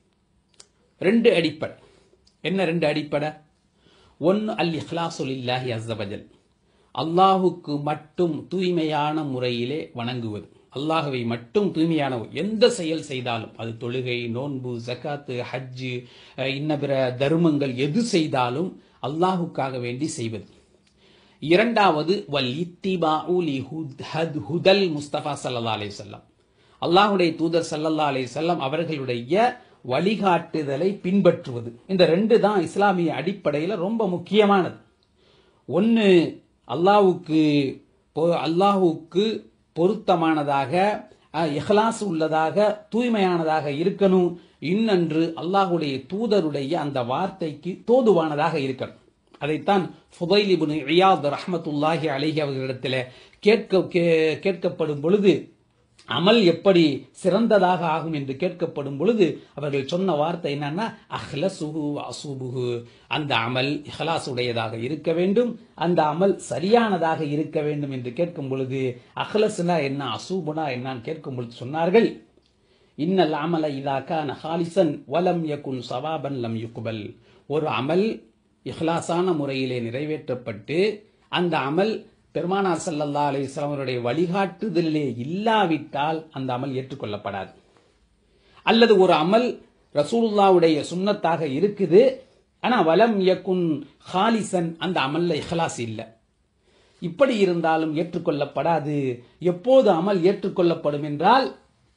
Speaker 1: ரெண்டு அடிப்படை என்ன ரெண்டு அடிப்படை ஒன்னு அல் இஹ்லாசுலில்லாஹி அஸ்ஸவஜல் அல்லாஹுக்கு மட்டும் தூய்மையான முறையிலே வணங்குவது அல்லாஹுவை மட்டும் தூய்மையான எந்த செயல் செய்தாலும் அது தொழுகை நோன்பு ஜக்காத்து ஹஜ்ஜு அஹ், இன்ன பிற தர்மங்கள் எது செய்தாலும் அல்லாஹுக்காக வேண்டி செய்வது இரண்டாவது வல் இத்திபாஉ லி ஹுத்- ஹத்- ஹுதல் முஸ்தபா சல்லா அலைஹி வஸல்லம் அல்லாஹுடைய தூதர் சல்லல்லா அலைஹி வஸல்லம் அவர்களுடைய வழிகாட்டுதலை பின்பற்றுவது இந்த ரெண்டு தான் இஸ்லாமிய அடிப்படையில் ரொம்ப முக்கியமானது ஒன்று அல்லாஹ்வுக்கு பொ- அல்லாஹ்வுக்கு பொருத்தமானதாக அஹ், இஹ்லாஸ் உள்ளதாக தூய்மையானதாக இருக்கணும் இன்னொன்று அல்லாஹ்வுடைய தூதருடைய அந்த வார்த்தைக்கு தோதுவானதாக இருக்கணும் அதைத்தான் ஃபுதைல் இப்னு இயாத் ரஹ்மத்துல்லாஹி அலைஹி அவர்களிடத்தில் கேட்க கே- கேட்கப்படும் பொழுது அமல் எப்படி சிறந்ததாக ஆகும் என்று கேட்கப்படும் பொழுது அவர்கள் சொன்ன வார்த்தை என்னன்னா அஹ்லசுஹு அசூபுஹு அந்த அமல் இஹ்லாஸ் உடையதாக இருக்க வேண்டும் அந்த அமல் சரியானதாக இருக்க வேண்டும் என்று கேட்கும் பொழுது அஹ்லஸ்னா என்ன அசூபுனா என்னன்னு கேட்கும் பொழுது சொன்னார்கள் இன்னல் அமல இதா கான ஹாலிசன் வலம் யகுன் சவாபன் லம் யுக்பல் ஒரு அமல் இஹ்லாஸான முறையிலே நிறைவேற்றப்பட்டு அந்த அமல் பெருமானார் ஸல்லல்லாஹு அலைஹி வஸல்லம் அவருடைய வழிகாட்டுதலிலே இல்லாவிட்டால் அந்த அமல் ஏற்றுக்கொள்ளப்படாது அல்லது ஒரு அமல் ரசூலுல்லாவுடைய சுன்னத்தாக இருக்குது ஆனா வலம் யகுன் ஹாலிசன் அந்த அமல்ல இஹ்லாஸ் இல்லை இப்படி இருந்தாலும் ஏற்றுக்கொள்ளப்படாது எப்போது அமல் ஏற்றுக்கொள்ளப்படும் என்றால்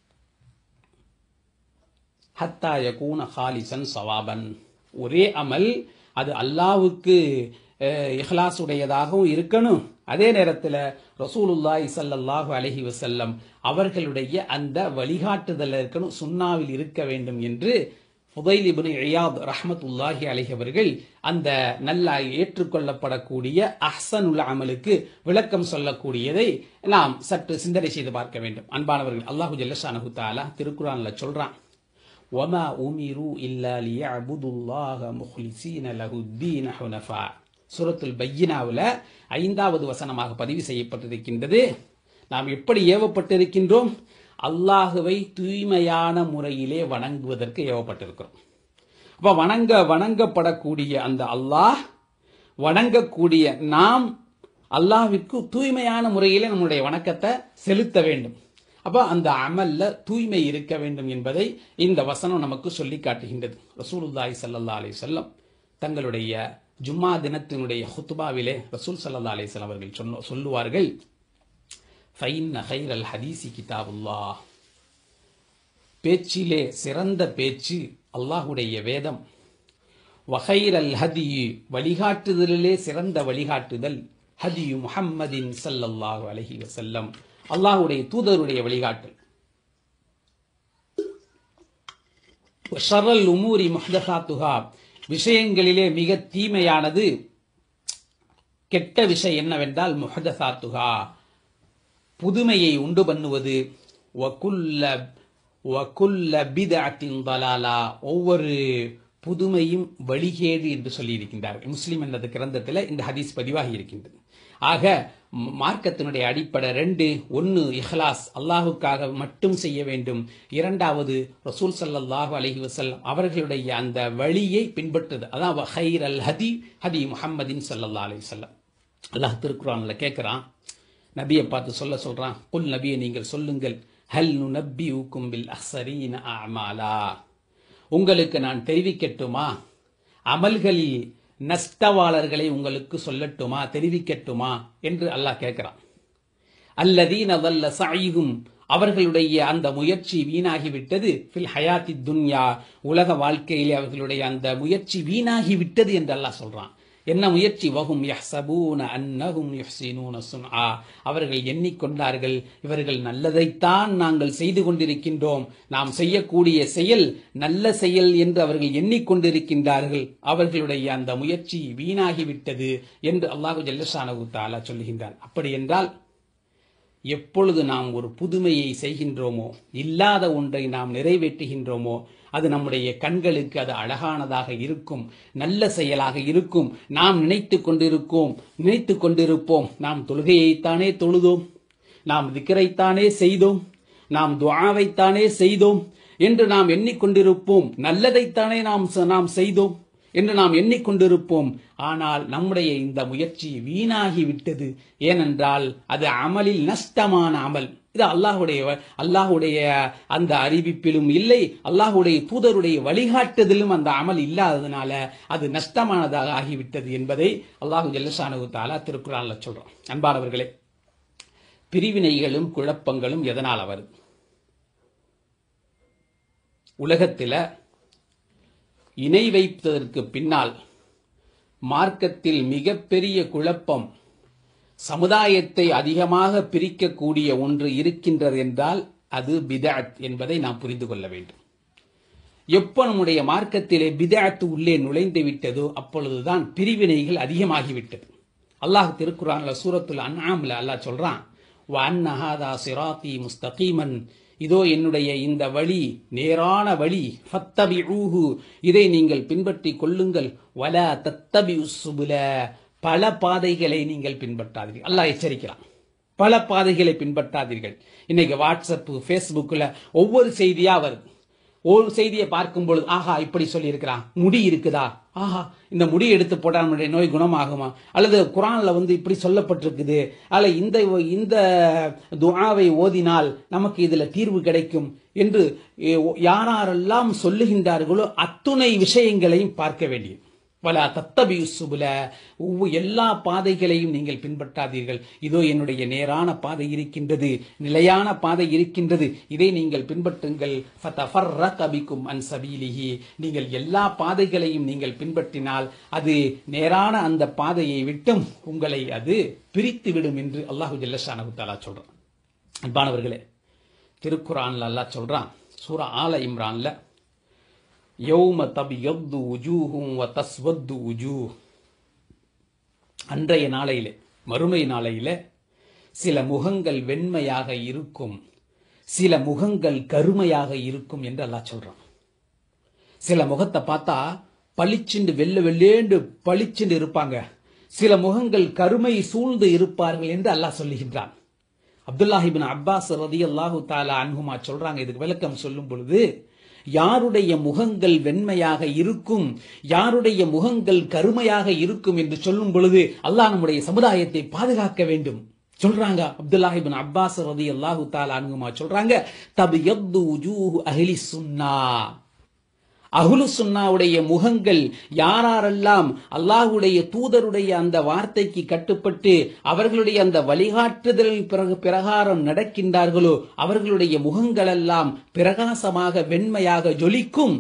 Speaker 1: ஹத்தா யகூன ஹாலிசன் சவாபன் ஒரே அமல் அது அல்லாவுக்கு அஹ், இஹ்லாஸ் உடையதாகவும் இருக்கணும் அதே நேரத்தில் ரசூலுல்லாஹி ஸல்லல்லாஹு அலைஹி வஸல்லம் அவர்களுடைய அந்த வழிகாட்டுதல் இருக்கணும் சுன்னாவில் இருக்க வேண்டும் என்று ஃபுதைல் இப்னு இயாத் ரஹ்மத்துல்லாஹி அலைஹி அவர்கள் அந்த நல்ல ஏற்றுக்கொள்ளப்படக்கூடிய அஹ்சனுல் அமலுக்கு விளக்கம் சொல்லக்கூடியதை நாம் சற்று சிந்தனை செய்து பார்க்க வேண்டும் அன்பானவர்கள் அல்லாஹு ஜல்லஷானஹு தஆலா திருக்குறான்ல சொல்றான் وما أمروا إلا ليعبدوا الله مخلصين له الدين حنفاء சூரத்துல் பையினாவில் ஐந்தாவது வசனமாக பதிவு செய்யப்பட்டிருக்கின்றது நாம் எப்படி ஏவப்பட்டிருக்கின்றோம் அல்லாஹுவை தூய்மையான முறையிலே வணங்குவதற்கு ஏவப்பட்டிருக்கிறோம் அப்ப வணங்க வணங்கப்படக்கூடிய அந்த அல்லாஹ் வணங்கக்கூடிய நாம் அல்லாஹ்விற்கு தூய்மையான முறையிலே நம்முடைய வணக்கத்தை செலுத்த வேண்டும் அப்ப அந்த அமல்ல தூய்மை இருக்க வேண்டும் என்பதை இந்த வசனம் நமக்கு சொல்லி காட்டுகின்றது ரசூலுல்லாஹி ஸல்லல்லாஹு அலைஹி வஸல்லம் தங்களுடைய ஜும்மா தினத்தினுடைய ஹுத்துபாவிலே ரசூல் ஸல்லல்லாஹு அலைஹி வஸல்லம் அவர்கள் சொன்ன சொல்லுவார்கள் ஃபைன்ன ஹைரல் ஹதீசி கிதாபுல்லாஹ் பேச்சிலே சிறந்த பேச்சு அல்லாஹுடைய வேதம் வகைரல் ஹதி வழிகாட்டுதலிலே சிறந்த வழிகாட்டுதல் ஹதியு முஹம்மதின் ஸல்லல்லாஹு அலைஹி வஸல்லம் அல்லாஹ்வுடைய தூதருடைய வழிகாட்டல் ஷரல் உமூரி முஹ்தசாத்துஹா விஷயங்களிலே மிக தீமையானது கெட்ட விஷயம் என்னவென்றால் முஹதசாத்துஹா புதுமையை உண்டு பண்ணுவது வகுல்ல வகுல்ல பிதஅத்தின் தலாலா ஒவ்வொரு புதுமையும் வழிகேடு என்று சொல்லியிருக்கின்றார்கள் முஸ்லிம் எனது கிரந்தத்தில் இந்த ஹதீஸ் பதிவாகி இருக்கின்றது ஆக ம- மார்க்கத்தினுடைய அடிப்படை ரெண்டு ஒன்னு இஹ்லாஸ் அல்லாஹுக்காக மட்டும் செய்ய வேண்டும் இரண்டாவது ரசூல் ஸல்லல்லாஹு அலைஹி வஸல்லம் அவர்களுடைய அந்த வழியை பின்பற்றுது அதான் ஹைர் அல் ஹதி ஹதி முஹம்மதின் ஸல்லல்லாஹு அலைஹி வஸல்லம் அல்லாஹ் திருக்குறான்ல கேட்குறான் நபியை பார்த்து சொல்ல சொல்றான் குல் நபியை நீங்கள் சொல்லுங்கள் ஹல் நுனப்பியுக்கும் பில் அஹ்சரீன அமாலா உங்களுக்கு நான் தெரிவிக்கட்டுமா அமல்களில் நஷ்டவாளர்களை உங்களுக்கு சொல்லட்டுமா தெரிவிக்கட்டுமா என்று அல்லாஹ் கேட்கிறான் அல்லதீன வல்ல சாயிகும் அவர்களுடைய அந்த முயற்சி வீணாகிவிட்டது ஃபில் ஹயாத்தி துன்யா உலக வாழ்க்கையிலே அவர்களுடைய அந்த முயற்சி வீணாகிவிட்டது என்று அல்லாஹ் சொல்றான் என்ன முயற்சி வகும் யஹ்சபூன அன்னஹும் யுஹ்சினூன சுன்ஆ அவர்கள் எண்ணிக்கொண்டார்கள் இவர்கள் நல்லதைத்தான் நாங்கள் செய்து கொண்டிருக்கின்றோம் நாம் செய்யக்கூடிய செயல் நல்ல செயல் என்று அவர்கள் எண்ணிக்கொண்டிருக்கின்றார்கள் அவர்களுடைய அந்த முயற்சி வீணாகிவிட்டது என்று அல்லாஹு ஜல்லஷானகு தாலா சொல்லுகின்றான் அப்படி என்றால் எப்பொழுது நாம் ஒரு புதுமையை செய்கின்றோமோ இல்லாத ஒன்றை நாம் நிறைவேற்றுகின்றோமோ அது நம்முடைய கண்களுக்கு அது அழகானதாக இருக்கும் நல்ல செயலாக இருக்கும் நாம் நினைத்து கொண்டிருக்கோம் நினைத்து கொண்டிருப்போம் நாம் தொழுகையைத்தானே தொழுதோம் நாம் திக்கரைத்தானே செய்தோம் நாம் துஆவைத்தானே செய்தோம் என்று நாம் எண்ணிக்கொண்டிருப்போம் நல்லதைத்தானே நாம் நாம் செய்தோம் என்று நாம் எண்ணிக்கொண்டிருப்போம் ஆனால் நம்முடைய இந்த முயற்சி வீணாகி விட்டது ஏனென்றால் அது அமலில் நஷ்டமான அமல் இது அல்லாஹுடைய அல்லாஹுடைய அந்த அறிவிப்பிலும் இல்லை அல்லாஹுடைய தூதருடைய வழிகாட்டுதலும் அந்த அமல் இல்லாததுனால அது நஷ்டமானதாக ஆகிவிட்டது என்பதை அல்லாஹு ஜல்லஷானு தாலா திருக்குறான்ல சொல்றோம் அன்பானவர்களே பிரிவினைகளும் குழப்பங்களும் எதனால் வருது உலகத்தில் இணை வைப்பதற்கு பின்னால் மார்க்கத்தில் மிகப்பெரிய குழப்பம் சமுதாயத்தை அதிகமாக பிரிக்கக்கூடிய ஒன்று இருக்கின்றது என்றால் அது பிதஅத் என்பதை நாம் புரிந்து கொள்ள வேண்டும் எப்போ நம்முடைய மார்க்கத்திலே பிதஅத் உள்ளே நுழைந்து விட்டதோ அப்பொழுதுதான் பிரிவினைகள் அதிகமாகிவிட்டது அல்லாஹ் திருக்குறான்ல சூரத்துல் அன்ஆம்ல அல்லாஹ் சொல்றான் வ அன்ன ஹாதா சிராத்தி முஸ்தகீமன் இதோ என்னுடைய இந்த வழி நேரான வழி ஃபத்தபிஊஹு இதை நீங்கள் பின்பற்றிக் கொள்ளுங்கள் வல தத்தபி சுபுல பல பாதைகளை நீங்கள் பின்பற்றாதீர்கள் அல்லாஹ் எச்சரிக்கிறான் பல பாதைகளை பின்பற்றாதீர்கள் இன்னைக்கு வாட்ஸ்அப் ஃபேஸ்புக்கில் ஒவ்வொரு செய்தியா வருது ஒரு செய்தியை பார்க்கும் பொழுது ஆஹா இப்படி சொல்லி இருக்கிறான் முடி இருக்குதா ஆஹா இந்த முடி எடுத்து போட்டால் நம்முடைய நோய் குணமாகுமா அல்லது குரான்ல வந்து இப்படி சொல்லப்பட்டிருக்குது அல்ல இந்த இந்த துஆவை ஓதினால் நமக்கு இதுல தீர்வு கிடைக்கும் என்று யாரெல்லாம் சொல்லுகின்றார்களோ அத்துணை விஷயங்களையும் பார்க்க வேண்டியது வலா தத்தபி சுபுல எல்லா பாதைகளையும் நீங்கள் பின்பற்றாதீர்கள் இதோ என்னுடைய நேரான பாதை இருக்கின்றது நிலையான பாதை இருக்கின்றது இதை நீங்கள் பின்பற்றுங்கள் ஃபதஃபர்ரகபிக்கும் அன் சபீலிஹி நீங்கள் எல்லா பாதைகளையும் நீங்கள் பின்பற்றினால் அது நேரான அந்த பாதையை விட்டும் உங்களை அது பிரித்து விடும் என்று அல்லாஹு ஜல்லஷானஹு தஆலா சொல்றான் அன்பானவர்களே திருக்குரான்ல அல்லாஹ் சொல்றான் சூரா ஆல இம்ரான்ல யௌம தபியத்து உஜூஹும் வ தஸ்வத்து உஜூஹ் அன்றைய நாளையிலே மறுமை நாளையிலே சில முகங்கள் வெண்மையாக இருக்கும் சில முகங்கள் கருமையாக இருக்கும் என்று அல்லாஹ் சொல்றான் சில முகத்தை பார்த்தா பளிச்சுண்டு வெள்ள வெள்ளேண்டு பளிச்சுண்டு இருப்பாங்க சில முகங்கள் கருமை சூழ்ந்து இருப்பார்கள் என்று அல்லாஹ் சொல்லுகின்றான் அப்துல்லாஹிபின் அப்பாஸ் ரதி அல்லாஹு தாலா அன்ஹுமா சொல்றாங்க இதுக்கு விளக்கம் சொல்லும் பொழுது யாருடைய முகங்கள் வெண்மையாக இருக்கும் யாருடைய முகங்கள் கருமையாக இருக்கும் என்று சொல்லும் பொழுது அல்லாஹ் நம்முடைய சமுதாயத்தை பாதுகாக்க வேண்டும் சொல்றாங்க அப்துல்லாஹிபின் அப்பாஸ் ரதி அல்லாஹு தாலா அன்ஹுமா சொல்றாங்க தபு யப்து உஜூஹு அஹ்லி சுன்னா அகுலு சுன்னாவுடைய முகங்கள் யாரெல்லாம் அல்லாஹுடைய தூதருடைய அந்த வார்த்தைக்கு கட்டுப்பட்டு அவர்களுடைய அந்த வழிகாட்டுதல் பிறகு பிரகாரம் நடக்கின்றார்களோ அவர்களுடைய முகங்களெல்லாம் பிரகாசமாக வெண்மையாக ஜொலிக்கும்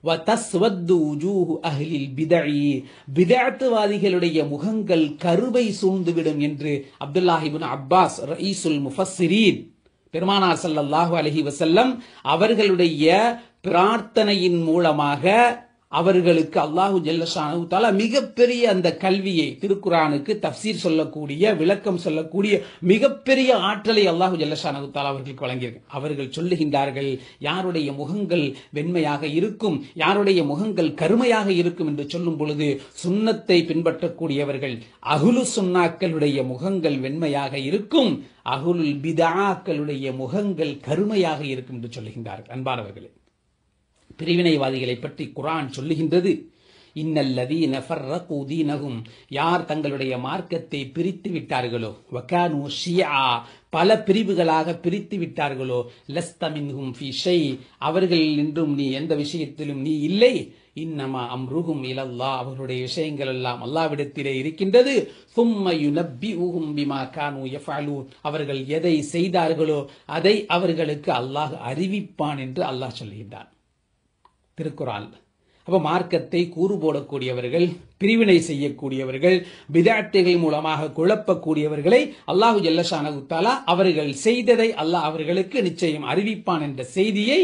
Speaker 1: பிதஅத்துவாதிகளுடைய முகங்கள் கருவை சூழ்ந்துவிடும் என்று அப்துல்லாஹிபின் அப்பாஸ் ரயீசுல் முஃபஸ்ஸிரீன் பெருமானார் ஸல்லல்லாஹு அலைஹி வஸல்லம் அவர்களுடைய பிரார்த்தனையின் மூலமாக அவர்களுக்கு அல்லாஹு ஜல்லஷானு தாலா மிகப்பெரிய அந்த கல்வியை திருக்குரானுக்கு தப்சீர் சொல்லக்கூடிய விளக்கம் சொல்லக்கூடிய மிகப்பெரிய ஆற்றலை அல்லாஹு ஜல்லஷானு தாலா அவர்களுக்கு வழங்கியிருக்கு அவர்கள் சொல்லுகின்றார்கள் யாருடைய முகங்கள் வெண்மையாக இருக்கும் யாருடைய முகங்கள் கருமையாக இருக்கும் என்று சொல்லும் பொழுது சுன்னத்தை பின்பற்றக்கூடியவர்கள் அகுலு சுன்னாக்களுடைய முகங்கள் வெண்மையாக இருக்கும் அகுல் பிதாக்களுடைய முகங்கள் கருமையாக இருக்கும் என்று சொல்லுகின்றார்கள் அன்பானவர்களே பிரிவினைவாதிகளை பற்றி குரான் சொல்லுகின்றது இன்னல்லதீன ஃபர்ரகு தீனஹும் யார் தங்களுடைய மார்க்கத்தை பிரித்து விட்டார்களோ வகானு ஷியா பல பிரிவுகளாக பிரித்து விட்டார்களோ லஸ்த மின்ஹும் ஃபி ஷை அவர்களில் நின்றும் நீ எந்த விஷயத்திலும் நீ இல்லை இன்னமா அம்ருகும் இலல்லா அவர்களுடைய விஷயங்கள் எல்லாம் அல்லாவிடத்திலே இருக்கின்றது சும்ம யுனப்பிஉஹும் பிமா கானு யஃபஅலூன் அவர்கள் எதை செய்தார்களோ அதை அவர்களுக்கு அல்லாஹ் அறிவிப்பான் என்று அல்லாஹ் சொல்கின்றான் திருக்குறான் அப்ப மார்க்கத்தை கூறு போடக்கூடியவர்கள் பிரிவினை செய்யக்கூடியவர்கள் பிதாட்டுகள் மூலமாக குழப்பக்கூடியவர்களை அல்லாஹு ஜல்லஷான தாலா அவர்கள் செய்ததை அல்லாஹ் அவர்களுக்கு நிச்சயம் அறிவிப்பான் என்ற செய்தியை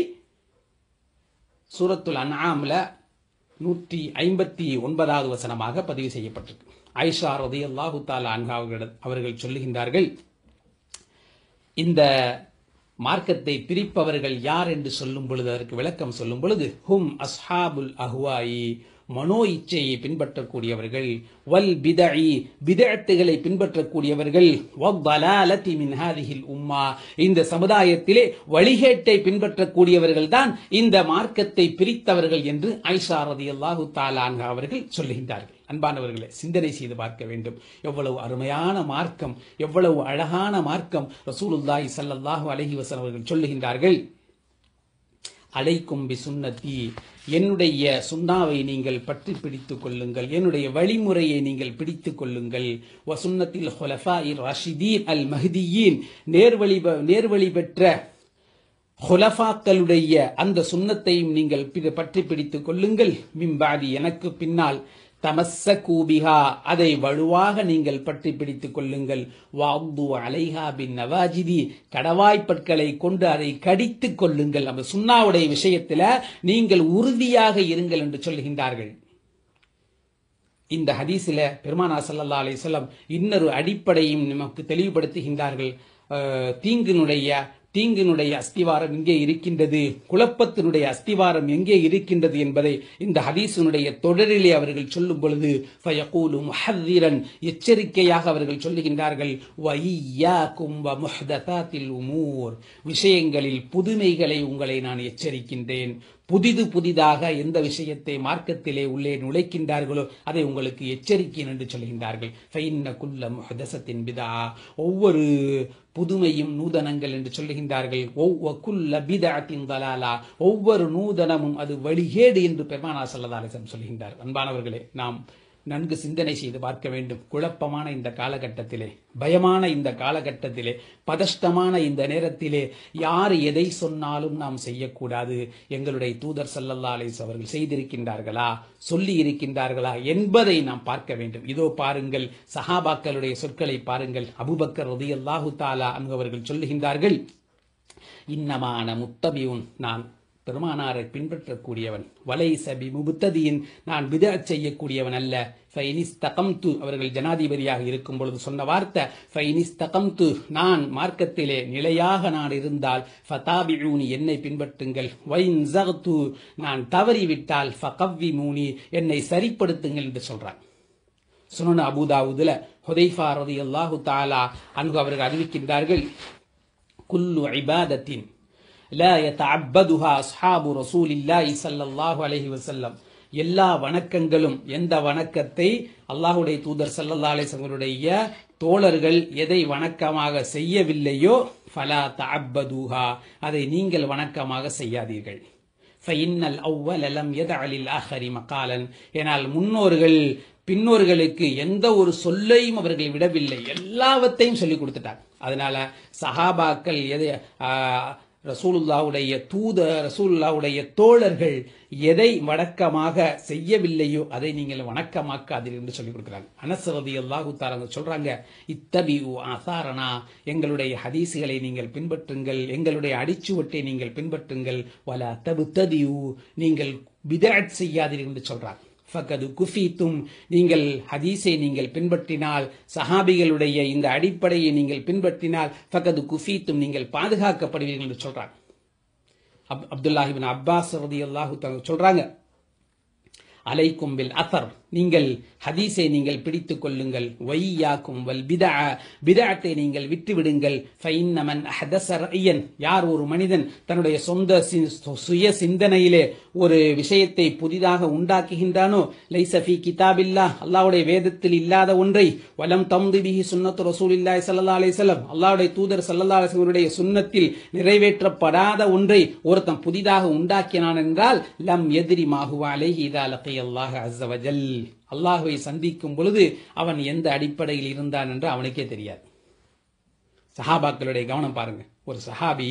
Speaker 1: சூரத்துல் அன்ஆம்ல நூற்றி ஐம்பத்தி ஒன்பதாவது வசனமாக பதிவு செய்யப்பட்டிருக்கு ஐஷா ரதி அல்லாஹு தாலா அன்ஹா அவர்கள் சொல்லுகின்றார்கள் இந்த மார்க்கத்தை பிரிப்பவர்கள் யார் என்று சொல்லும் பொழுது அதற்கு விளக்கம் சொல்லும் பொழுது ஹும் அஸ்ஹாபுல் அஹ்வாயி மனோ இச்சையை பின்பற்றக்கூடியவர்கள் வல் பிதஇ பிதஅத்துகளை பின்பற்றக்கூடியவர்கள் வவ்வலாலதி மின் ஹாதிஹில் உம்மா இந்த சமுதாயத்திலே வழிகேட்டை பின்பற்றக்கூடியவர்கள் தான் இந்த மார்க்கத்தை பிரித்தவர்கள் என்று ஐஷா ரதியல்லாஹு தஆலா அன்ஹா அவர்கள் சொல்லுகின்றார்கள் அன்பானவர்களே சிந்தனை செய்து பார்க்க வேண்டும் எவ்வளவு அருமையான மார்க்கம் எவ்வளவு அழகான மார்க்கம் ரசூலுல்லாஹி ஸல்லல்லாஹு அலைஹி வஸல்லம் அவர்கள் சொல்லுகின்றார்கள் அலைக்கும் பி சுன்னத்தி என்னுடைய சுண்ணாவை நீங்கள் பற்றி பிடித்துக் கொள்ளுங்கள் என்னுடைய வழிமுறையை நீங்கள் பிடித்துக் கொள்ளுங்கள் வ சுன்னத்தில் ஹுலஃபா ரஷிதீன் அல் மஹ்தியீன் நேர்வழி நேர்வழி பெற்ற ஹுலஃபாக்களுடைய அந்த சுன்னத்தையும் நீங்கள் பி- பற்றி பிடித்துக் கொள்ளுங்கள் மிம்பாதி எனக்கு பின்னால் தமஸ்ஸ கூபிஹா அதை வலுவாக நீங்கள் பற்றி பிடித்துக் கொள்ளுங்கள் வாந்து அலைஹா பின் நவாஜிதி கடவாய்ப்பற்களை கொண்டு அதை கடித்துக் கொள்ளுங்கள் நம்ம சுண்ணாவுடைய விஷயத்துல நீங்கள் உறுதியாக இருங்கள் என்று சொல்கின்றார்கள் இந்த ஹதீஸில பெருமானா சல்லல்லா அலிஸ்லாம் இன்னொரு அடிப்படையும் நமக்கு தெளிவுபடுத்துகின்றார்கள் அஹ், தீங்கினுடைய தீங்கினுடைய அஸ்திவாரம் எங்கே இருக்கின்றது குழப்பத்தினுடைய அஸ்திவாரம் எங்கே இருக்கின்றது என்பதை இந்த ஹதீஸினுடைய தொடரிலே அவர்கள் சொல்லும் பொழுது ஃபயகூலு முஹத்திரன் எச்சரிக்கையாக அவர்கள் சொல்லுகின்றார்கள் வஇய்யாக்கும் வ முஹ்ததாத்தில் உமூர் விஷயங்களில் புதுமைகளை உங்களை நான் எச்சரிக்கின்றேன் புதிது புதிதாக எந்த விஷயத்தை மார்க்கத்திலே உள்ளே நுழைக்கின்றார்களோ அதை உங்களுக்கு எச்சரிக்கேன் என்று சொல்கின்றார்கள் ஃபைன்ன குல்ல முஹதசத்தின் பிதா ஒவ்வொரு புதுமையும் நூதனங்கள் என்று சொல்லுகின்றார்கள் ஒவ்வொ- குல்ல பிதஅத்தின் தலாலா ஒவ்வொரு நூதனமும் அது வழிகேடு என்று பெருமானா சல்லதாலிசம் சொல்கின்றார் அன்பானவர்களே நாம் நன்கு சிந்தனை செய்து பார்க்க வேண்டும் குழப்பமான இந்த காலகட்டத்திலே பயமான இந்த காலகட்டத்திலே பதஷ்டமான இந்த நேரத்திலே யார் எதை சொன்னாலும் நாம் செய்யக்கூடாது எங்களுடைய தூதர் சல்லல்லா அலிஸ் அவர்கள் செய்திருக்கின்றார்களா சொல்லி இருக்கின்றார்களா என்பதை நாம் பார்க்க வேண்டும் இதோ பாருங்கள் சஹாபாக்களுடைய சொற்களை பாருங்கள் அபுபக்கர் ரதியல்லாஹு தாலா அங்கு அவர்கள் சொல்லுகின்றார்கள் இன்னமான முத்தபியூன் நான் பெருமானாரை பின்பற்றக்கூடியவன் வலை சபி முபுத்ததியின் நான் விதச் செய்யக்கூடியவன் அல்ல ஃபைனிஸ் தகம்து அவர்கள் ஜனாதிபதியாக இருக்கும் பொழுது சொன்ன வார்த்தை ஃபைனிஸ் தகம்து நான் மார்க்கத்திலே நிலையாக நான் இருந்தால் ஃபதாபியூனி என்னை பின்பற்றுங்கள் வைன் ஜகத்து நான் தவறிவிட்டால் ஃபகவ்வி மூனி என்னை சரிப்படுத்துங்கள் என்று சொல்றான் சுனன அபுதாவுதுல ஹுதைஃபா ரதியல்லாஹு தாலா அன்கு அவர்கள் அறிவிக்கின்றார்கள் குல்லு இபாதத்தின் لا يتعبدها أصحاب رسول الله صلى الله عليه وسلم எல்லா வணக்கங்களும் எந்த வணக்கத்தை அல்லாஹுடைய தூதர் சல்லல்லா அலிசங்களுடைய தோழர்கள் எதை வணக்கமாக செய்யவில்லையோ ஃபலா தஅப்பதுஹா அதை நீங்கள் வணக்கமாக செய்யாதீர்கள் ஃபைன்னல் அவ்வல் லம் யதஅலில் ஆஹரி மகாலன் ஏனால் முன்னோர்கள் பின்னோர்களுக்கு எந்த ஒரு சொல்லையும் அவர்கள் விடவில்லை எல்லாவற்றையும் சொல்லி கொடுத்துட்டார் அதனால சஹாபாக்கள் எதை ஆ, ரசூலுல்லாவுடைய தூத ரசூலுல்லாவுடைய தோழர்கள் எதை வணக்கமாக செய்யவில்லையோ அதை நீங்கள் வணக்கமாக்காதீர்கள் என்று சொல்லிக் கொடுக்கிறாங்க அனசரதி அல்லாஹு தாரங்க சொல்றாங்க இத்தபி ஆசாரணா எங்களுடைய ஹதீசுகளை நீங்கள் பின்பற்றுங்கள் எங்களுடைய அடிச்சுவட்டை நீங்கள் பின்பற்றுங்கள் வல தபுத்ததியு நீங்கள் பிதாட் செய்யாதீர்கள் என்று சொல்றாங்க ஃபகது குஃபீத்தும் நீங்கள் ஹதீஸை நீங்கள் பின்பற்றினால் சஹாபிகளுடைய இந்த அடிப்படையை நீங்கள் பின்பற்றினால் ஃபகது குஃபீத்தும் நீங்கள் பாதுகாக்கப்படுவீர்கள் என்று சொல்றாங்க அப் அப்துல்லாஹிபின் அப்பாஸ் ரதி அல்லாஹு சொல்றாங்க அலைக்கும் பில் அசர் நீங்கள் ஹதீஸை நீங்கள் பிடித்துக் கொள்ளுங்கள் வையாக்கும் வல் பிதா பிதாத்தை நீங்கள் விட்டுவிடுங்கள் ஃபைன்னமன் ஹதசரையன் யார் ஒரு மனிதன் தன்னுடைய சொந்த சுய சிந்தனையிலே ஒரு விஷயத்தை புதிதாக உண்டாக்குகின்றானோ லைசஃபி கிதாபில்லா அல்லாவுடைய வேதத்தில் இல்லாத ஒன்றை வலம் தம்து பிஹி சுன்னத்து ரசூலில்லாய் சல்லா அலிசல்லம் அல்லாவுடைய தூதர் சல்லா அலிசனுடைய சுன்னத்தில் நிறைவேற்றப்படாத ஒன்றை ஒருத்தன் புதிதாக உண்டாக்கினான் என்றால் லம் எதிரி மாகுவா அலைஹி இதா லகை அல்லாஹ் அஸ்ஸவஜல் அல்லாஹுவை சந்திக்கும் பொழுது அவன் எந்த அடிப்படையில் இருந்தான் என்று அவனுக்கே தெரியாது சஹாபாக்களுடைய கவனம் பாருங்க ஒரு சஹாபி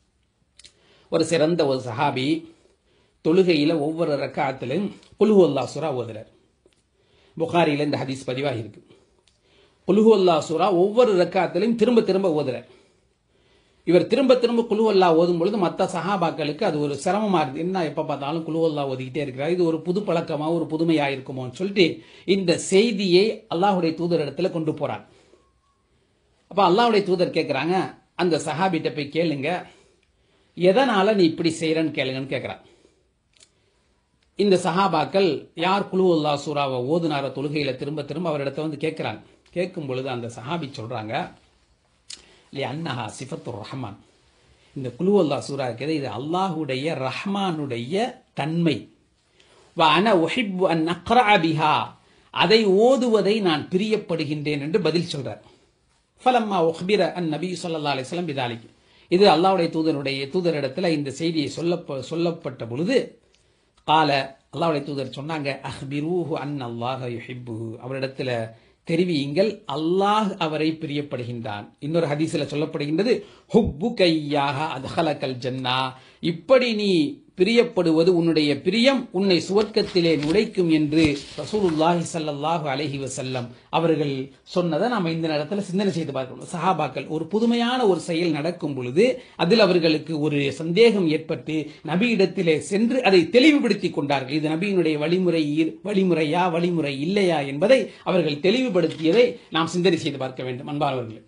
Speaker 1: ஒரு சிறந்த ஒரு சஹாபி தொழுகையில ஒவ்வொரு ரக்காத்திலும் குலுஹு அல்லா சுரா ஓதுறார் புகாரியில இந்த ஹதீஸ் பதிவாகி இருக்கு குலுஹு அல்லா சுரா ஒவ்வொரு ரக்காத்திலையும் திரும்ப திரும்ப ஓதுறார் இவர் திரும்ப திரும்ப குழுவல்லா ஓதும் பொழுது மற்ற சஹாபாக்களுக்கு அது ஒரு சிரமமா இருக்கு என்ன எப்ப பார்த்தாலும் குழுவல்லா ஓதிக்கிட்டே இருக்கிறார் இது ஒரு புது பழக்கமா ஒரு புதுமையா இருக்குமோன்னு சொல்லிட்டு இந்த செய்தியை அல்லாஹுடைய தூதர் இடத்துல கொண்டு போறார் அப்ப அல்லாஹுடைய தூதர் கேட்கிறாங்க அந்த சஹாபிட்ட போய் கேளுங்க எதனால நீ இப்படி செய்யறன்னு கேளுங்கன்னு கேட்கிறான் இந்த சஹாபாக்கள் யார் குழு அல்லா சூறாவை ஓதுனார தொழுகையில திரும்ப திரும்ப அவரிடத்த வந்து கேட்கிறாங்க கேட்கும் பொழுது அந்த சஹாபி சொல்றாங்க அன்னஹா சிஃபத்து ரஹ்மான் இந்த குழு அல்லா சூரா இருக்கிறது இது அல்லாஹுடைய ரஹ்மானுடைய தன்மை அன ஒஹிப் அன் பிஹா அதை ஓதுவதை நான் பிரியப்படுகின்றேன் என்று பதில் சொல்றார் ஃபலம்மா ஒஹ்பிர அன் நபி சொல்லா அலிஸ்லாம் பிதாலிக்கு இது அல்லாவுடைய தூதருடைய தூதரிடத்தில் இந்த செய்தியை சொல்ல சொல்லப்பட்ட பொழுது கால அல்லாவுடைய தூதர் சொன்னாங்க அஹ்பிரூஹு அன் அல்லாஹ் யுஹிப்புஹு அவரிடத்துல தெரிவியுங்கள் அல்லாஹ் அவரை பிரியப்படுகின்றான் இன்னொரு ஹதீஸ்ல சொல்லப்படுகின்றது ஹுப்பு கையாக அதஹலக்கல் ஜன்னா இப்படி நீ பிரியப்படுவது உன்னுடைய பிரியம் உன்னை சுவர்க்கத்திலே நுழைக்கும் என்று ரசூலுல்லாஹி சல்லாஹு அலஹி வசல்லம் அவர்கள் சொன்னதை நாம் இந்த நேரத்தில் சிந்தனை செய்து பார்க்கணும் சஹாபாக்கள் ஒரு புதுமையான ஒரு செயல் நடக்கும் பொழுது அதில் அவர்களுக்கு ஒரு சந்தேகம் ஏற்பட்டு நபியிடத்திலே சென்று அதை தெளிவுபடுத்திக் கொண்டார்கள் இது நபியினுடைய வழிமுறை வழிமுறையா வழிமுறை இல்லையா என்பதை அவர்கள் தெளிவுபடுத்தியதை நாம் சிந்தனை செய்து பார்க்க வேண்டும் அன்பானவர்களே